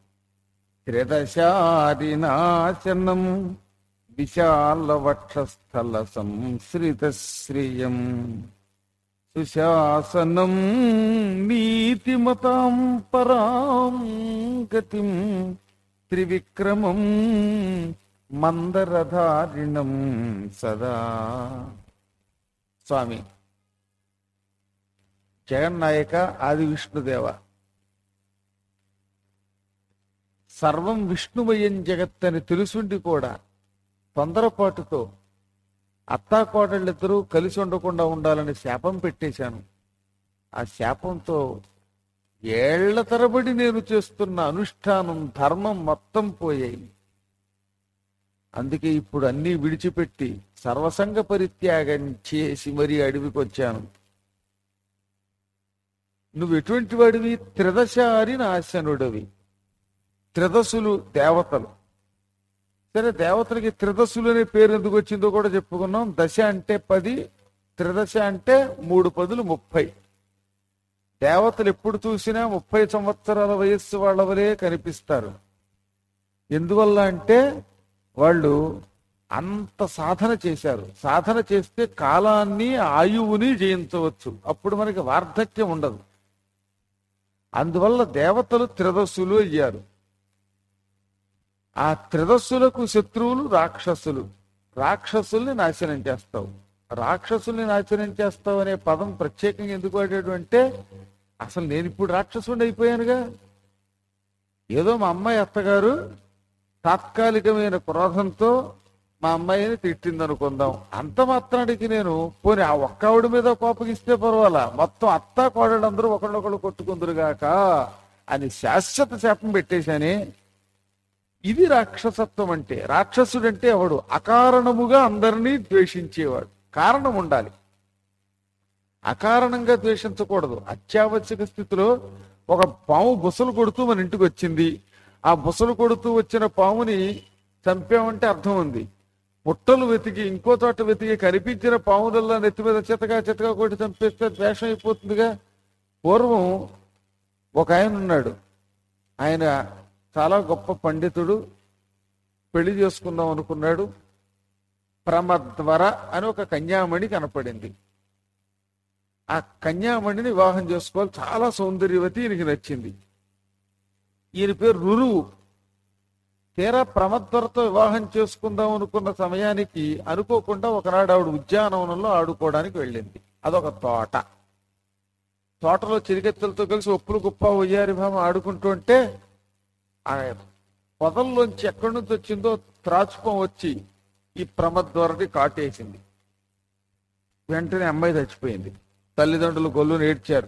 త్రిదశారినాశనం విశాల వక్షస్థల సంశ్రిత శ్రియం సుశాసనం నీతిమతాం పరాం గతిం త్రివిక్రమం మందరధారిణం సదా స్వామి జగన్నాయక ఆది విష్ణుదేవ సర్వం విష్ణుమయం జగత్ అని తెలుసుండి కూడా తొందరపాటుతో అత్తాకోడళ్ళిద్దరూ కలిసి ఉండకుండా ఉండాలని శాపం పెట్టేశాను ఆ శాపంతో ఏళ్ల తరబడి నేను చేస్తున్న అనుష్ఠానం ధర్మం మొత్తం పోయాయి అందుకే ఇప్పుడు అన్నీ విడిచిపెట్టి సర్వసంగ పరిత్యాగం చేసి మరీ అడవికి వచ్చాను నువ్వు ఎటువంటి వాడివి త్రిదశారి నాశనుడివి త్రిదశులు దేవతలు సరే దేవతలకి త్రిదశులు అనే పేరు ఎందుకు వచ్చిందో కూడా చెప్పుకున్నాం దశ అంటే పది త్రిదశ అంటే మూడు పదులు ముప్పై దేవతలు ఎప్పుడు చూసినా ముప్పై సంవత్సరాల వయస్సు వాళ్ళ వలే కనిపిస్తారు ఎందువల్ల అంటే వాళ్ళు అంత సాధన చేశారు సాధన చేస్తే కాలాన్ని ఆయువుని జయించవచ్చు అప్పుడు మనకి వార్ధక్యం ఉండదు అందువల్ల దేవతలు త్రిదస్సులు అయ్యారు ఆ త్రిదస్సులకు శత్రువులు రాక్షసులు రాక్షసుల్ని నాశనం చేస్తావు రాక్షసుల్ని నాశనం చేస్తావు అనే పదం ప్రత్యేకంగా ఎందుకు వాడాడు అంటే అసలు నేను ఇప్పుడు రాక్షసుని అయిపోయానుగా ఏదో మా అమ్మాయి అత్తగారు తాత్కాలికమైన క్రోధంతో మా అమ్మాయిని తిట్టింది అనుకుందాం అంత మాత్రానికి నేను పోనీ ఆ ఒక్క ఆవిడ మీద కోపగిస్తే పర్వాలా మొత్తం అత్త కోడళ్ళందరూ ఒకళ్ళొకళ్ళు కొట్టుకుందరుగాక అని శాశ్వత శాపం పెట్టేశానే ఇది రాక్షసత్వం అంటే రాక్షసుడంటే ఎవడు అకారణముగా అందరినీ ద్వేషించేవాడు కారణం ఉండాలి అకారణంగా ద్వేషించకూడదు అత్యావశ్యక స్థితిలో ఒక పాము బుసలు కొడుతూ మన ఇంటికి వచ్చింది ఆ బుసలు కొడుతూ వచ్చిన పాముని చంపామంటే అర్థం ఉంది పుట్టలు వెతికి ఇంకో చోట వెతికి కనిపించిన పాముదల్లా నెత్తి మీద చితగా చితగా కొట్టి చంపేస్తే ద్వేషం అయిపోతుందిగా పూర్వం ఒక ఆయన ఉన్నాడు ఆయన చాలా గొప్ప పండితుడు పెళ్లి చేసుకుందాం అనుకున్నాడు ప్రమద్వర అని ఒక కన్యామణి కనపడింది ఆ కన్యామణిని వివాహం చేసుకోవాలి చాలా సౌందర్యవతి ఈయనకి నచ్చింది ఈయన పేరు రురువు తీరా ప్రమద్వరతో వివాహం చేసుకుందాం అనుకున్న సమయానికి అనుకోకుండా ఒకనాడు ఆవిడ ఉద్యానవనంలో ఆడుకోవడానికి వెళ్ళింది అదొక తోట తోటలో చిరికెత్తలతో కలిసి ఒప్పులు కుప్ప ఉయ్యారి భామ ఆడుకుంటూ ఉంటే ఆ పొదల్లోంచి ఎక్కడి నుంచి వచ్చిందో త్రాచుపం వచ్చి ఈ ప్రమద్వరని కాటేసింది వెంటనే అమ్మాయి చచ్చిపోయింది తల్లిదండ్రులు గొల్లును ఏడ్చారు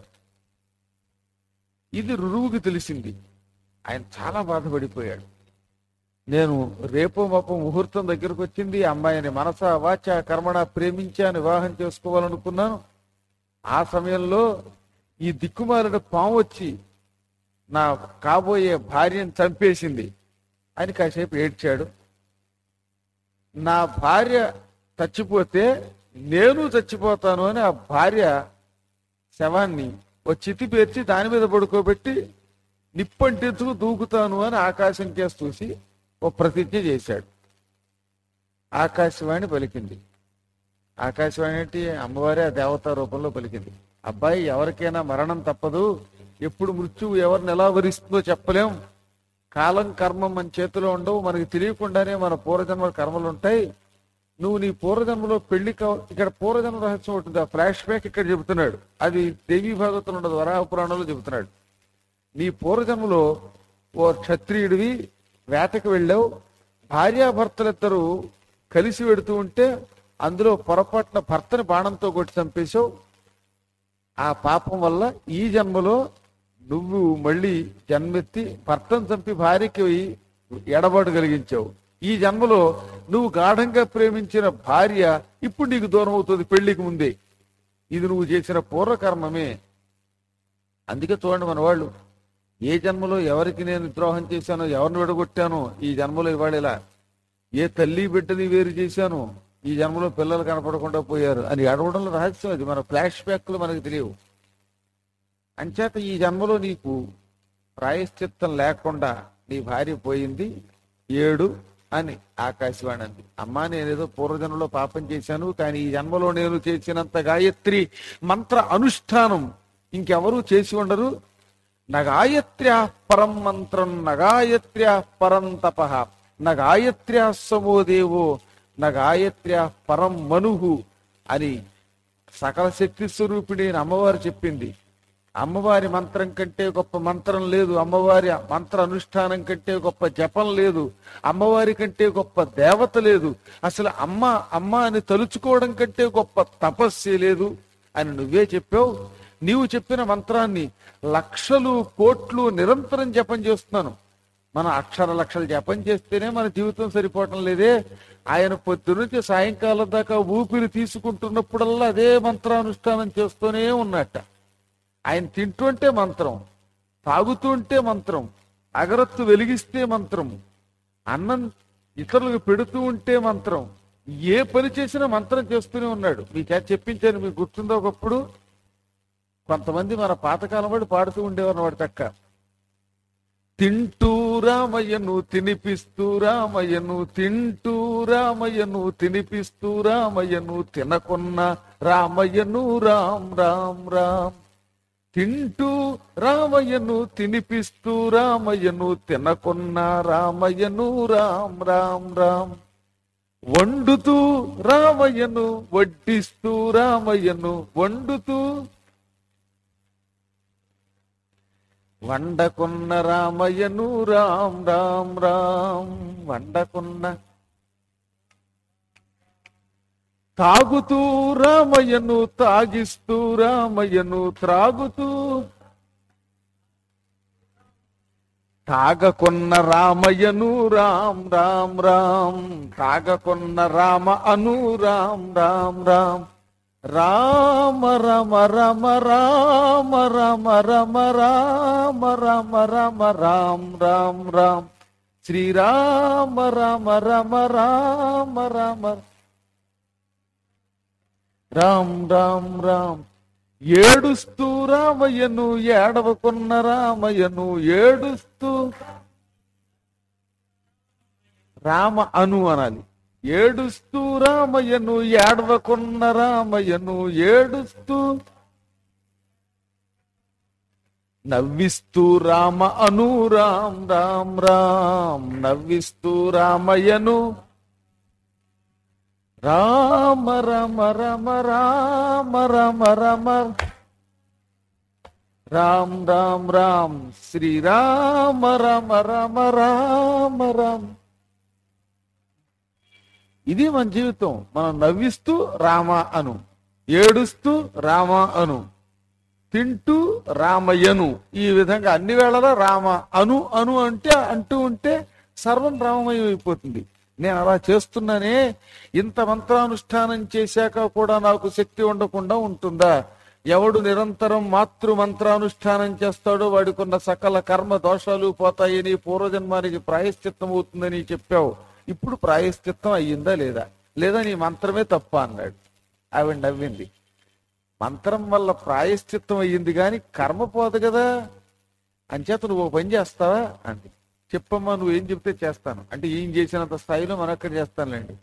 ఇది రురువుకి తెలిసింది ఆయన చాలా బాధపడిపోయాడు నేను రేపో మాపో ముహూర్తం దగ్గరకు వచ్చింది ఈ అమ్మాయిని మనస వాచ కర్మణ ప్రేమించాను వివాహం చేసుకోవాలనుకున్నాను ఆ సమయంలో ఈ దిక్కుమాలిన పాము వచ్చి నా కాబోయే భార్యను చంపేసింది అని కాసేపు ఏడ్చాడు నా భార్య చచ్చిపోతే నేను చచ్చిపోతాను అని ఆ భార్య శవాన్ని ఓ చితి పేర్చి దాని మీద పడుకోబెట్టి నిప్పంటించుకు దూకుతాను అని ఆకాశం కేసి చూసి ఓ ప్రతిజ్ఞ చేశాడు ఆకాశవాణి పలికింది ఆకాశవాణి ఏంటి అమ్మవారే ఆ దేవతా రూపంలో పలికింది అబ్బాయి ఎవరికైనా మరణం తప్పదు ఎప్పుడు మృత్యువు ఎవరిని ఎలా వరిస్తుందో చెప్పలేం కాలం కర్మం మన చేతిలో ఉండవు మనకి తెలియకుండానే మన పూర్వజన్మ కర్మలు ఉంటాయి నువ్వు నీ పూర్వజన్మలో పెళ్లి కావ ఇక్కడ పూర్వజన్మ రహస్యం ఉంటుంది ఆ ఫ్లాష్ బ్యాక్ ఇక్కడ చెబుతున్నాడు అది దేవీ భాగవతం ఉండదు వరాహ పురాణంలో చెబుతున్నాడు నీ పూర్వజన్మలో ఓ క్షత్రియుడివి వేటకు వెళ్ళావు భార్యాభర్తలిద్దరూ కలిసి వెడుతూ ఉంటే అందులో పొరపాటున భర్తని బాణంతో కొట్టి చంపేశావు ఆ పాపం వల్ల ఈ జన్మలో నువ్వు మళ్ళీ జన్మెత్తి భర్తను చంపి భార్యకి ఎడబాటు కలిగించావు ఈ జన్మలో నువ్వు గాఢంగా ప్రేమించిన భార్య ఇప్పుడు నీకు దూరం అవుతుంది పెళ్లికి ముందే ఇది నువ్వు చేసిన పూర్వకర్మమే అందుకే చూడండి మన వాళ్ళు ఏ జన్మలో ఎవరికి నేను ద్రోహం చేశానో ఎవరిని విడగొట్టానో ఈ జన్మలో ఇవాళ ఇలా ఏ తల్లి బిడ్డని వేరు చేశాను ఈ జన్మలో పిల్లలు కనపడకుండా పోయారు అని అడవడంలో రహస్యం అది మన ఫ్లాష్ బ్యాక్లు మనకు తెలియవు అంచేత ఈ జన్మలో నీకు ప్రాయశ్చిత్తం లేకుండా నీ భార్య పోయింది ఏడు అని ఆకాశవాణి అంది అమ్మా నేనేదో పూర్వజన్మలో పాపం చేశాను కానీ ఈ జన్మలో నేను చేసినంత గాయత్రి మంత్ర అనుష్ఠానం ఇంకెవరూ చేసి ఉండరు నగాయత్ర్యా పరం మంత్రం నగాయత్ర్యా పరం తప నగాయత్ర్యా సమో దేవో నగాయత్ర్యా పరం మనుహు అని సకల శక్తి స్వరూపిణి అని అమ్మవారు చెప్పింది అమ్మవారి మంత్రం కంటే గొప్ప మంత్రం లేదు అమ్మవారి మంత్ర అనుష్ఠానం కంటే గొప్ప జపం లేదు అమ్మవారి కంటే గొప్ప దేవత లేదు అసలు అమ్మ అమ్మ అని తలుచుకోవడం కంటే గొప్ప తపస్సే లేదు అని నువ్వే చెప్పావు నీవు చెప్పిన మంత్రాన్ని లక్షలు కోట్లు నిరంతరం జపం చేస్తున్నాను మన అక్షర లక్షలు జపం చేస్తేనే మన జీవితం సరిపోవటం లేదే ఆయన పొద్దు నుంచి సాయంకాలం దాకా ఊపిరి తీసుకుంటున్నప్పుడల్లా అదే మంత్రానుష్ఠానం చేస్తూనే ఉన్నట్ట ఆయన తింటుంటే మంత్రం తాగుతుంటే మంత్రం అగరత్తు వెలిగిస్తే మంత్రం అన్నం ఇతరులకు పెడుతూ ఉంటే మంత్రం ఏ పని చేసినా మంత్రం చేస్తూనే ఉన్నాడు మీ చేత చెప్పించాను మీకు గుర్తుందో ఒకప్పుడు కొంతమంది మన పాతకాలం వాడు పాడుతూ ఉండేవారు వాడు తక్క తింటూ రామయ్యను తినిపిస్తూ రామయ్యను తింటూ రామయ్యను తినిపిస్తూ రామయ్యను తినకున్న రామయ్యను రామ్ రామ్ రామ్ తింటూ రామయ్యను తినిపిస్తూ రామయ్యను తినకున్న రామయ్యను రామ్ రామ్ రామ్ వండుతూ రామయ్యను వడ్డిస్తూ రామయ్యను వండుతూ వండకున్న రామయ్యను రామ్ రామ్ రామ్ వండకున్న తాగుతూ రామయ్యను తాగిస్తూ రామయ్యను త్రాగుతూ తాగకున్న రామయ్యను రామ్ రామ్ రామ్ తాగకున్న రామ అను రామ్ రామ్ రామ్ రామ రమ రమ రామ రమ రమ రామ రమ రమ రామ్ రామ్ రామ్ శ్రీరామ రమ రమ రామ రామ రామ్ రామ్ రామ్ ఏడుస్తూ రామయ్యను ఏడవకున్న రామయ్యను ఏడుస్తూ రామ అను అనాలి ఏడుస్తూ రామయ్యను ఏడవకున్న రామయ్యను ఏడుస్తూ నవ్విస్తూ రామ అను రామ్ రామ్ రామ్ నవ్విస్తూ రామయ్యను రామ రమ రమ రామ రమ రమ రామ్ రామ్ రామ్ శ్రీరామ రమ రమ రామ రామ్ ఇది మన జీవితం మనం నవ్విస్తూ రామ అను ఏడుస్తూ రామ అను తింటూ రామయ్యను ఈ విధంగా అన్ని వేళలా రామ అను అను అంటే అంటూ ఉంటే సర్వం రామమయం అయిపోతుంది నేను అలా చేస్తున్నానే ఇంత మంత్రానుష్ఠానం చేశాక కూడా నాకు శక్తి ఉండకుండా ఉంటుందా ఎవడు నిరంతరం మాతృ మంత్రానుష్ఠానం చేస్తాడో వాడికున్న సకల కర్మ దోషాలు పోతాయని పూర్వజన్మానికి ప్రాయశ్చిత్తం అవుతుందని చెప్పావు ఇప్పుడు ప్రాయశ్చిత్తం అయ్యిందా లేదా లేదా నీ మంత్రమే తప్ప అన్నాడు ఆవిడ నవ్వింది మంత్రం వల్ల ప్రాయశ్చిత్తం అయ్యింది కానీ కర్మ పోదు కదా అంచేత నువ్వు ఓ పని చేస్తావా అంది చెప్పమ్మా నువ్వు ఏం చెప్తే చేస్తాను అంటే ఏం చేసినంత స్థాయిలో మనం అక్కడ చేస్తానులేండి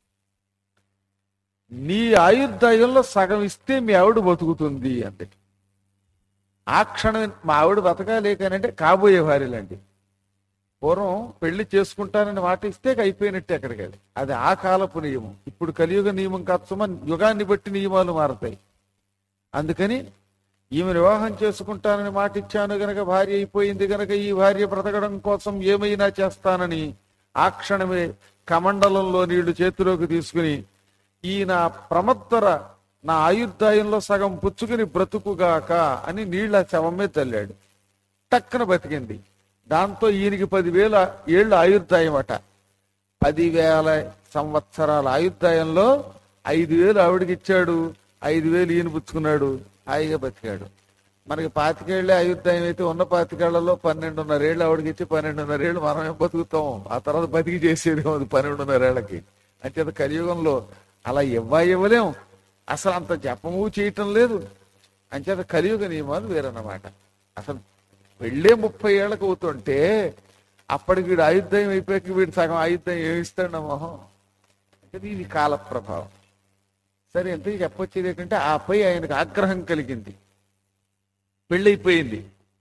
నీ ఆయుర్దాయంలో సగం ఇస్తే మీ ఆవిడ బతుకుతుంది అంది ఆ క్షణం మా ఆవిడ బతకాలేకనంటే కాబోయే భార్యలండి పూర్వం పెళ్లి చేసుకుంటానని మాట ఇస్తే అయిపోయినట్టే అక్కడికి అది అది ఆ కాలపు నియమం ఇప్పుడు కలియుగ నియమం కాదు సుమ యుగాన్ని బట్టి నియమాలు మారతాయి అందుకని ఈమె వివాహం చేసుకుంటానని మాట ఇచ్చాను గనక భార్య అయిపోయింది గనక ఈ భార్య బ్రతకడం కోసం ఏమైనా చేస్తానని ఆ క్షణమే కమండలంలో నీళ్లు చేతిలోకి తీసుకుని ఈ నా ప్రమత్తర నా ఆయుర్దాయంలో సగం పుచ్చుకుని బ్రతుకుగాక అని నీళ్ళ శవమే తల్లాడు టక్కన బతికింది దాంతో ఈయనకి పదివేల ఏళ్ళ ఆయుర్దాయం అట పదివేల సంవత్సరాల ఆయుర్దాయంలో ఐదు వేలు ఆవిడకి ఇచ్చాడు ఐదు వేలు ఈయన పుచ్చుకున్నాడు హాయిగా బతికాడు మనకి పాతికేళ్లే అయుద్ధాయం అయితే ఉన్న పాతికేళ్లలో పన్నెండున్నరేళ్ళు ఆవిడకి ఇచ్చి పన్నెండున్నరేళ్ళు మనం ఏం బతుకుతాం ఆ తర్వాత బతికి చేసేది అది పన్నెండున్నరేళ్ళకి అంటే అది కలియుగంలో అలా ఇవ్వా ఇవ్వలేం అసలు అంత జపము చేయటం లేదు అంచేత కలియుగ నియమాలు వేరన్నమాట అసలు వెళ్ళే ముప్పై ఏళ్ళకి అవుతుంటే అప్పటికి వీడు ఆయుద్ధాయం అయిపోయాక వీడు సగం ఆయుద్ధాయం ఏమిస్తాడు నా మొహం ఇది ఇది కాల ప్రభావం సరే ఎంత చెప్పొచ్చేది ఏంటంటే ఆ పై ఆయనకు ఆగ్రహం కలిగింది పెళ్ళైపోయింది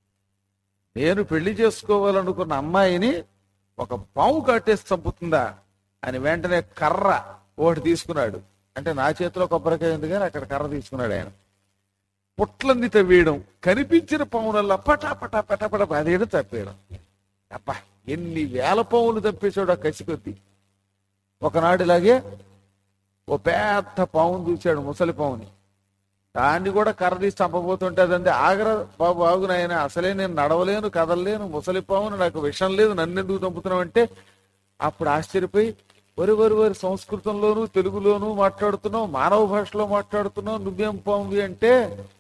నేను పెళ్లి చేసుకోవాలనుకున్న అమ్మాయిని ఒక పాము కట్టేసి చంపుతుందా అని వెంటనే కర్ర ఒకటి తీసుకున్నాడు అంటే నా చేతిలో కొబ్బరికాయ ఉంది కానీ అక్కడ కర్ర తీసుకున్నాడు ఆయన పుట్లన్నీ తవ్వేయడం కనిపించిన పామునల్లా పటా పటా పటా పటా అదేదో తప్పేయడం అబ్బా ఎన్ని వేల పాములు తప్పేశాడు ఆ కసి కొద్దీ ఒకనాడు ఇలాగే ఓ పెద్ద పావును చూశాడు ముసలి పావుని దాన్ని కూడా కర్ర తీసి చంపబోతుంటే అదంటే ఆగరా బాబు ఆగు నాయన అసలే నేను నడవలేను కదలలేను ముసలి పావును నాకు విషం లేదు నన్ను ఎందుకు చంపుతున్నావు అంటే అప్పుడు ఆశ్చర్యపోయి వరి వరి వరి సంస్కృతంలోను తెలుగులోను మాట్లాడుతున్నావు మానవ భాషలో మాట్లాడుతున్నావు నువ్వేం పావువి అంటే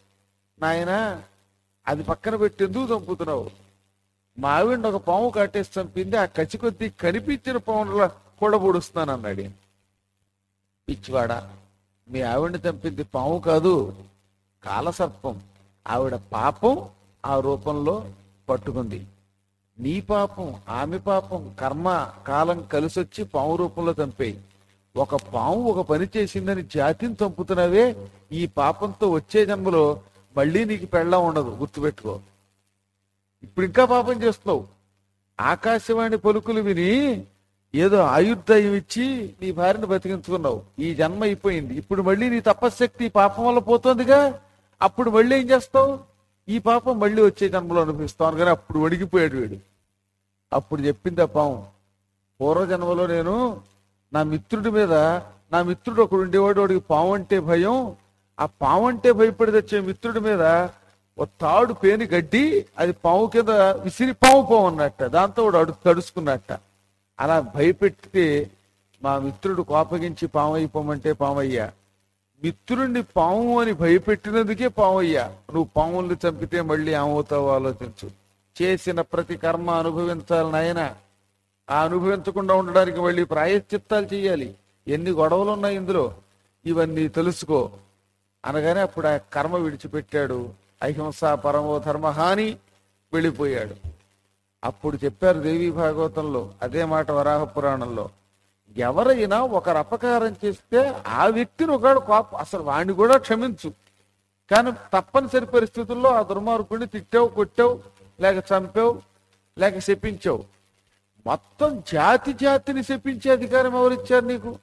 నాయన అది పక్కన పెట్టి ఎందుకు చంపుతున్నావు మా ఆవిడ ఒక పాము కట్టేసి చంపింది ఆ కచ్చి కొద్దీ కనిపించిన పాముల కూడా పొడుస్తున్నాను అన్నాడు ఈయన. పిచ్చివాడా మీ ఆవిడని చంపింది పాము కాదు కాలసర్పం ఆవిడ పాపం ఆ రూపంలో పట్టుకుంది నీ పాపం ఆమె పాపం కర్మ కాలం కలిసొచ్చి పాము రూపంలో చంపేయి ఒక పాము ఒక పని చేసిందని జాతిని చంపుతున్నవే ఈ పాపంతో వచ్చే జన్మలో మళ్ళీ నీకు పెళ్ళం ఉండదు గుర్తుపెట్టుకో ఇప్పుడు ఇంకా పాపం చేస్తున్నావు ఆకాశవాణి పలుకులు విని ఏదో ఆయుర్దాయం ఇచ్చి నీ భార్యను బతికించుకున్నావు ఈ జన్మ అయిపోయింది ఇప్పుడు మళ్ళీ నీ తపశ్శక్తి ఈ పాపం వల్ల పోతుందిగా అప్పుడు మళ్ళీ ఏం చేస్తావు ఈ పాపం మళ్ళీ వచ్చే జన్మలో అనిపిస్తాను కానీ అప్పుడు వణిగిపోయాడు వీడు అప్పుడు చెప్పింది ఆ పాము పూర్వజన్మలో నేను నా మిత్రుడి మీద నా మిత్రుడు ఒకడు ఉండేవాడు వాడికి పాము అంటే భయం ఆ పాము అంటే భయపడి తెచ్చే మిత్రుడి మీద ఒక తాడు పేని గడ్డి అది పాము కింద విసిరి పాము పాము అన్నట్ట దాంతో వాడు అడు తడుచుకున్నట్ట అలా భయపెట్టి మా మిత్రుడు కోపగించి పాము అయిపోమంటే పామయ్యా మిత్రుణ్ణి పాము అని భయపెట్టినందుకే పామయ్యా నువ్వు పాముల్ని చంపితే మళ్ళీ ఏమవుతావో ఆలోచించు చేసిన ప్రతి కర్మ అనుభవించాలి నాయన ఆ అనుభవించకుండా ఉండడానికి మళ్ళీ ప్రాయశ్చిత్తాలు చేయాలి ఎన్ని గొడవలు ఉన్నాయి ఇందులో ఇవన్నీ తెలుసుకో అనగానే అప్పుడు ఆ కర్మ విడిచిపెట్టాడు అహింస పరమో ధర్మహాని వెళ్ళిపోయాడు అప్పుడు చెప్పారు దేవి భాగవతంలో అదే మాట వరాహ పురాణంలో ఎవరైనా ఒకరు అపకారం చేస్తే ఆ వ్యక్తిని ఒకడు కోప అసలు వాడిని కూడా క్షమించు కానీ తప్పనిసరి పరిస్థితుల్లో ఆ దుర్మార్గుడిని తిట్టావు కొట్టావు లేక చంపావు లేక శపించావు మొత్తం జాతి జాతిని శపించే అధికారం ఎవరిచ్చారు నీకు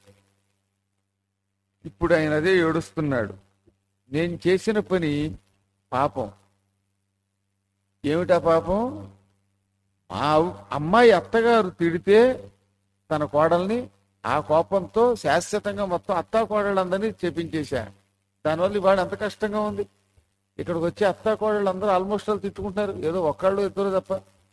ఇప్పుడు ఆయన అదే ఏడుస్తున్నాడు నేను చేసిన పని పాపం ఏమిటా పాపం మా అమ్మాయి అత్తగారు తిడితే తన కోడల్ని ఆ కోపంతో శాశ్వతంగా మొత్తం అత్తా కోడళ్ళందరినీ చెప్పించేశా దానివల్ల ఇవాడు ఎంత కష్టంగా ఉంది ఇక్కడికి వచ్చి అత్తా కోడళ్ళు అందరూ ఆల్మోస్ట్ వాళ్ళు తిట్టుకుంటున్నారు ఏదో ఒక్కళ్ళు ఇద్దరు తప్ప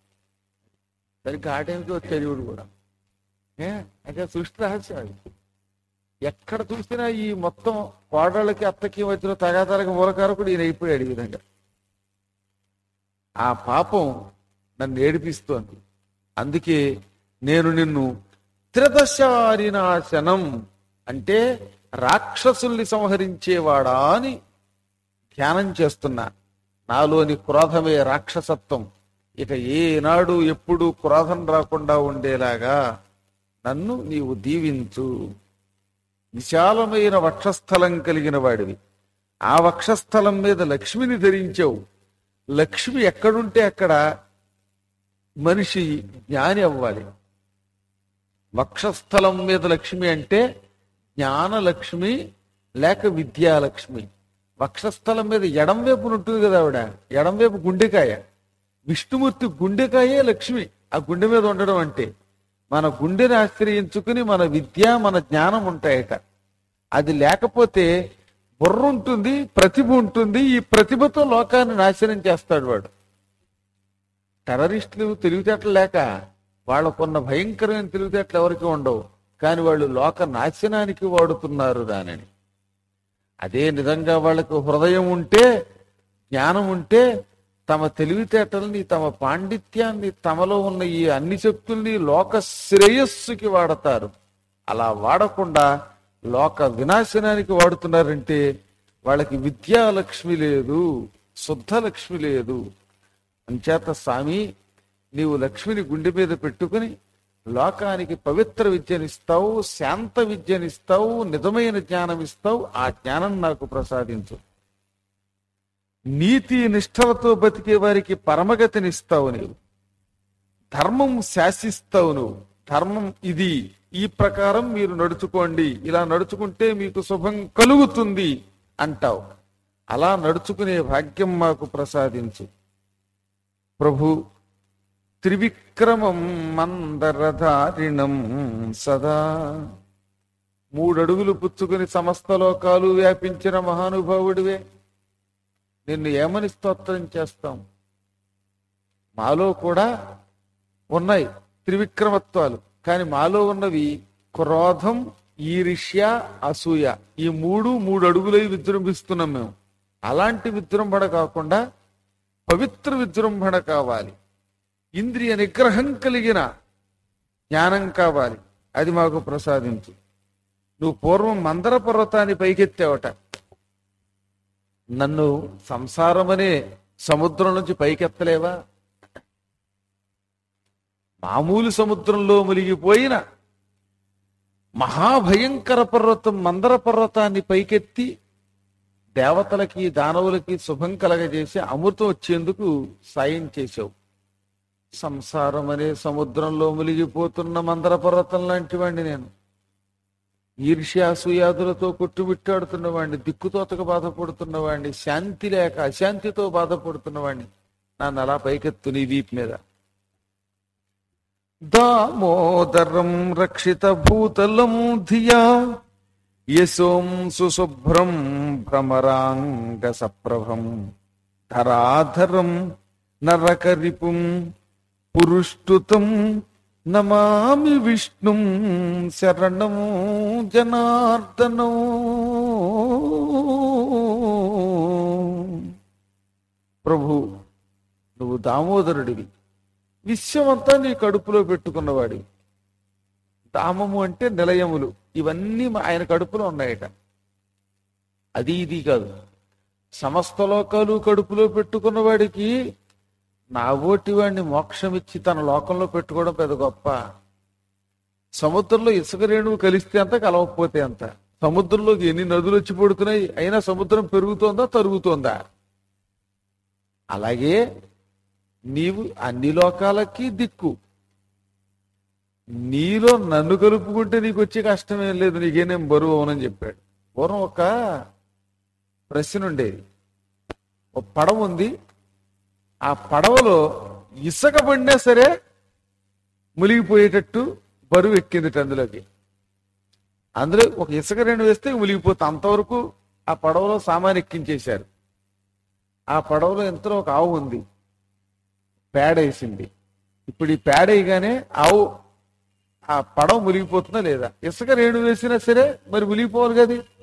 సరిగ్గా ఆ టైంకి వచ్చాడు ఈవిడు కూడా ఏ అయితే సృష్టి రహస్యం అది ఎక్కడ చూసినా ఈ మొత్తం కోడళ్ళకి అత్తకి మధ్యలో తగాదాలకు మూలకారకుడు ఈయన అయిపోయాడు ఈ విధంగా ఆ పాపం నన్ను ఏడిపిస్తోంది అందుకే నేను నిన్ను త్రిదశారినాశనం అంటే రాక్షసుల్ని సంహరించేవాడా అని ధ్యానం చేస్తున్నా నాలోని క్రోధమే రాక్షసత్వం ఇక ఏనాడు ఎప్పుడు క్రోధం రాకుండా ఉండేలాగా నన్ను నీవు దీవించు విశాలమైన వక్షస్థలం కలిగిన వాడివి ఆ వక్షస్థలం మీద లక్ష్మిని ధరించావు లక్ష్మి ఎక్కడుంటే అక్కడ మనిషి జ్ఞాని అవ్వాలి వక్షస్థలం మీద లక్ష్మి అంటే జ్ఞానలక్ష్మి లేక విద్యాలక్ష్మి వక్షస్థలం మీద ఎడం వైపున ఉంటుంది కదా ఆవిడ ఎడం వైపు గుండెకాయ విష్ణుమూర్తి గుండెకాయే లక్ష్మి ఆ గుండె మీద ఉండడం అంటే మన గుండెని ఆశ్రయించుకుని మన విద్య మన జ్ఞానం ఉంటాయట అది లేకపోతే బుర్ర ఉంటుంది ప్రతిభ ఉంటుంది ఈ ప్రతిభతో లోకాన్ని నాశనం చేస్తాడు వాడు టెర్రరిస్టులు తెలివితేటలు లేక వాళ్ళకున్న భయంకరమైన తెలివితేటలు ఎవరికి ఉండవు కానీ వాళ్ళు లోక నాశనానికి వాడుతున్నారు దానిని అదే నిజంగా వాళ్ళకు హృదయం ఉంటే జ్ఞానం ఉంటే తమ తెలివితేటల్ని తమ పాండిత్యాన్ని తమలో ఉన్న ఈ అన్ని శక్తుల్ని లోక శ్రేయస్సుకి వాడతారు అలా వాడకుండా లోక వినాశనానికి వాడుతున్నారంటే వాళ్ళకి విద్యాలక్ష్మి లేదు శుద్ధ లక్ష్మి లేదు అంచేత స్వామి నీవు లక్ష్మిని గుండె మీద పెట్టుకుని లోకానికి పవిత్ర విద్యనిస్తావు శాంత విద్యనిస్తావు నిజమైన జ్ఞానం ఇస్తావు ఆ జ్ఞానం నాకు ప్రసాదించు నీతి నిష్ఠలతో బతికే వారికి పరమగతినిస్తావు నీవు ధర్మం శాసిస్తావు నువ్వు ధర్మం ఇది ఈ ప్రకారం మీరు నడుచుకోండి ఇలా నడుచుకుంటే మీకు శుభం కలుగుతుంది అంటావు అలా నడుచుకునే భాగ్యం మాకు ప్రసాదించు ప్రభు త్రివిక్రమం మందరధారిణం సదా మూడడుగులు పుచ్చుకుని సమస్త లోకాలు వ్యాపించిన మహానుభావుడివే నిన్ను ఏమని స్తోత్రం చేస్తాం మాలో కూడా ఉన్నాయి త్రివిక్రమత్వాలు కానీ మాలో ఉన్నవి క్రోధం ఈరిష్య అసూయ ఈ మూడు మూడు అడుగులై విజృంభిస్తున్నాం మేము అలాంటి విజృంభణ కాకుండా పవిత్ర విజృంభణ కావాలి ఇంద్రియ నిగ్రహం కలిగిన జ్ఞానం కావాలి అది మాకు ప్రసాదించు నువ్వు పూర్వం మందర పర్వతాన్ని పైకెత్తావట నన్ను సంసారమనే సముద్రం నుంచి పైకెత్తలేవా మామూలు సముద్రంలో మునిగిపోయిన మహాభయంకర పర్వతం మందర పర్వతాన్ని పైకెత్తి దేవతలకి దానవులకి శుభం కలగజేసి అమృతం వచ్చేందుకు సాయం చేశావు సంసారం అనే సముద్రంలో మునిగిపోతున్న మందర పర్వతం లాంటి వాడిని నేను ఈర్ష్యాసూయాదులతో కొట్టుమిట్టాడుతున్న వాడిని దిక్కుతోతకు బాధపడుతున్న వాడిని శాంతి లేక అశాంతితో బాధపడుతున్న వాడిని నన్ను అలా పైకెత్తు నీ వీపు మీద దామోదరం రక్షిత భూతలం ధియా యశోం సుశుభ్రం భ్రమరాంగ సప్రభం ధరాధరం నరకరిపుం పురుష్టుతం నమామి విష్ణుం శరణం జనార్దనం ప్రభు నువ్వు దామోదరుడివి విశ్వమంతా నీ కడుపులో పెట్టుకున్నవాడి దామము అంటే నిలయములు ఇవన్నీ మా- ఆయన కడుపులో ఉన్నాయట అది ఇది కాదు సమస్త లోకాలు కడుపులో పెట్టుకున్న వాడికి నా ఓటి వాడిని మోక్షం ఇచ్చి తన లోకంలో పెట్టుకోవడం పెద్ద గొప్ప సముద్రంలో ఇసుక రేణువు కలిస్తే అంత కలవకపోతే అంత సముద్రంలోకి ఎన్ని నదులు వచ్చి పడుతున్నాయి అయినా సముద్రం పెరుగుతోందా తరుగుతోందా అలాగే నీవు అన్ని లోకాలకి దిక్కు నీలో నన్ను కలుపుకుంటే నీకు వచ్చే కష్టమేం లేదు నీకేనేం బరువు అవునని చెప్పాడు పూర్వం ఒక ప్రశ్న ఉండేది ఒక పడవ ఉంది ఆ పడవలో ఇసుక పడినా సరే మునిగిపోయేటట్టు బరువు ఎక్కింది అందులోకి అందులో ఒక ఇసుక రెండు వేస్తే మునిగిపోతుంది అంతవరకు ఆ పడవలో సామాన్ ఎక్కించేశారు ఆ పడవలో ఎంతలో ఒక ఆవు ఉంది పేడ వేసింది ఇప్పుడు ఈ పేడ వేయగానే ఆవు ఆ పడవ మునిగిపోతుందా లేదా ఇసుక రేణు వేసినా సరే మరి మునిగిపోవాలి కదా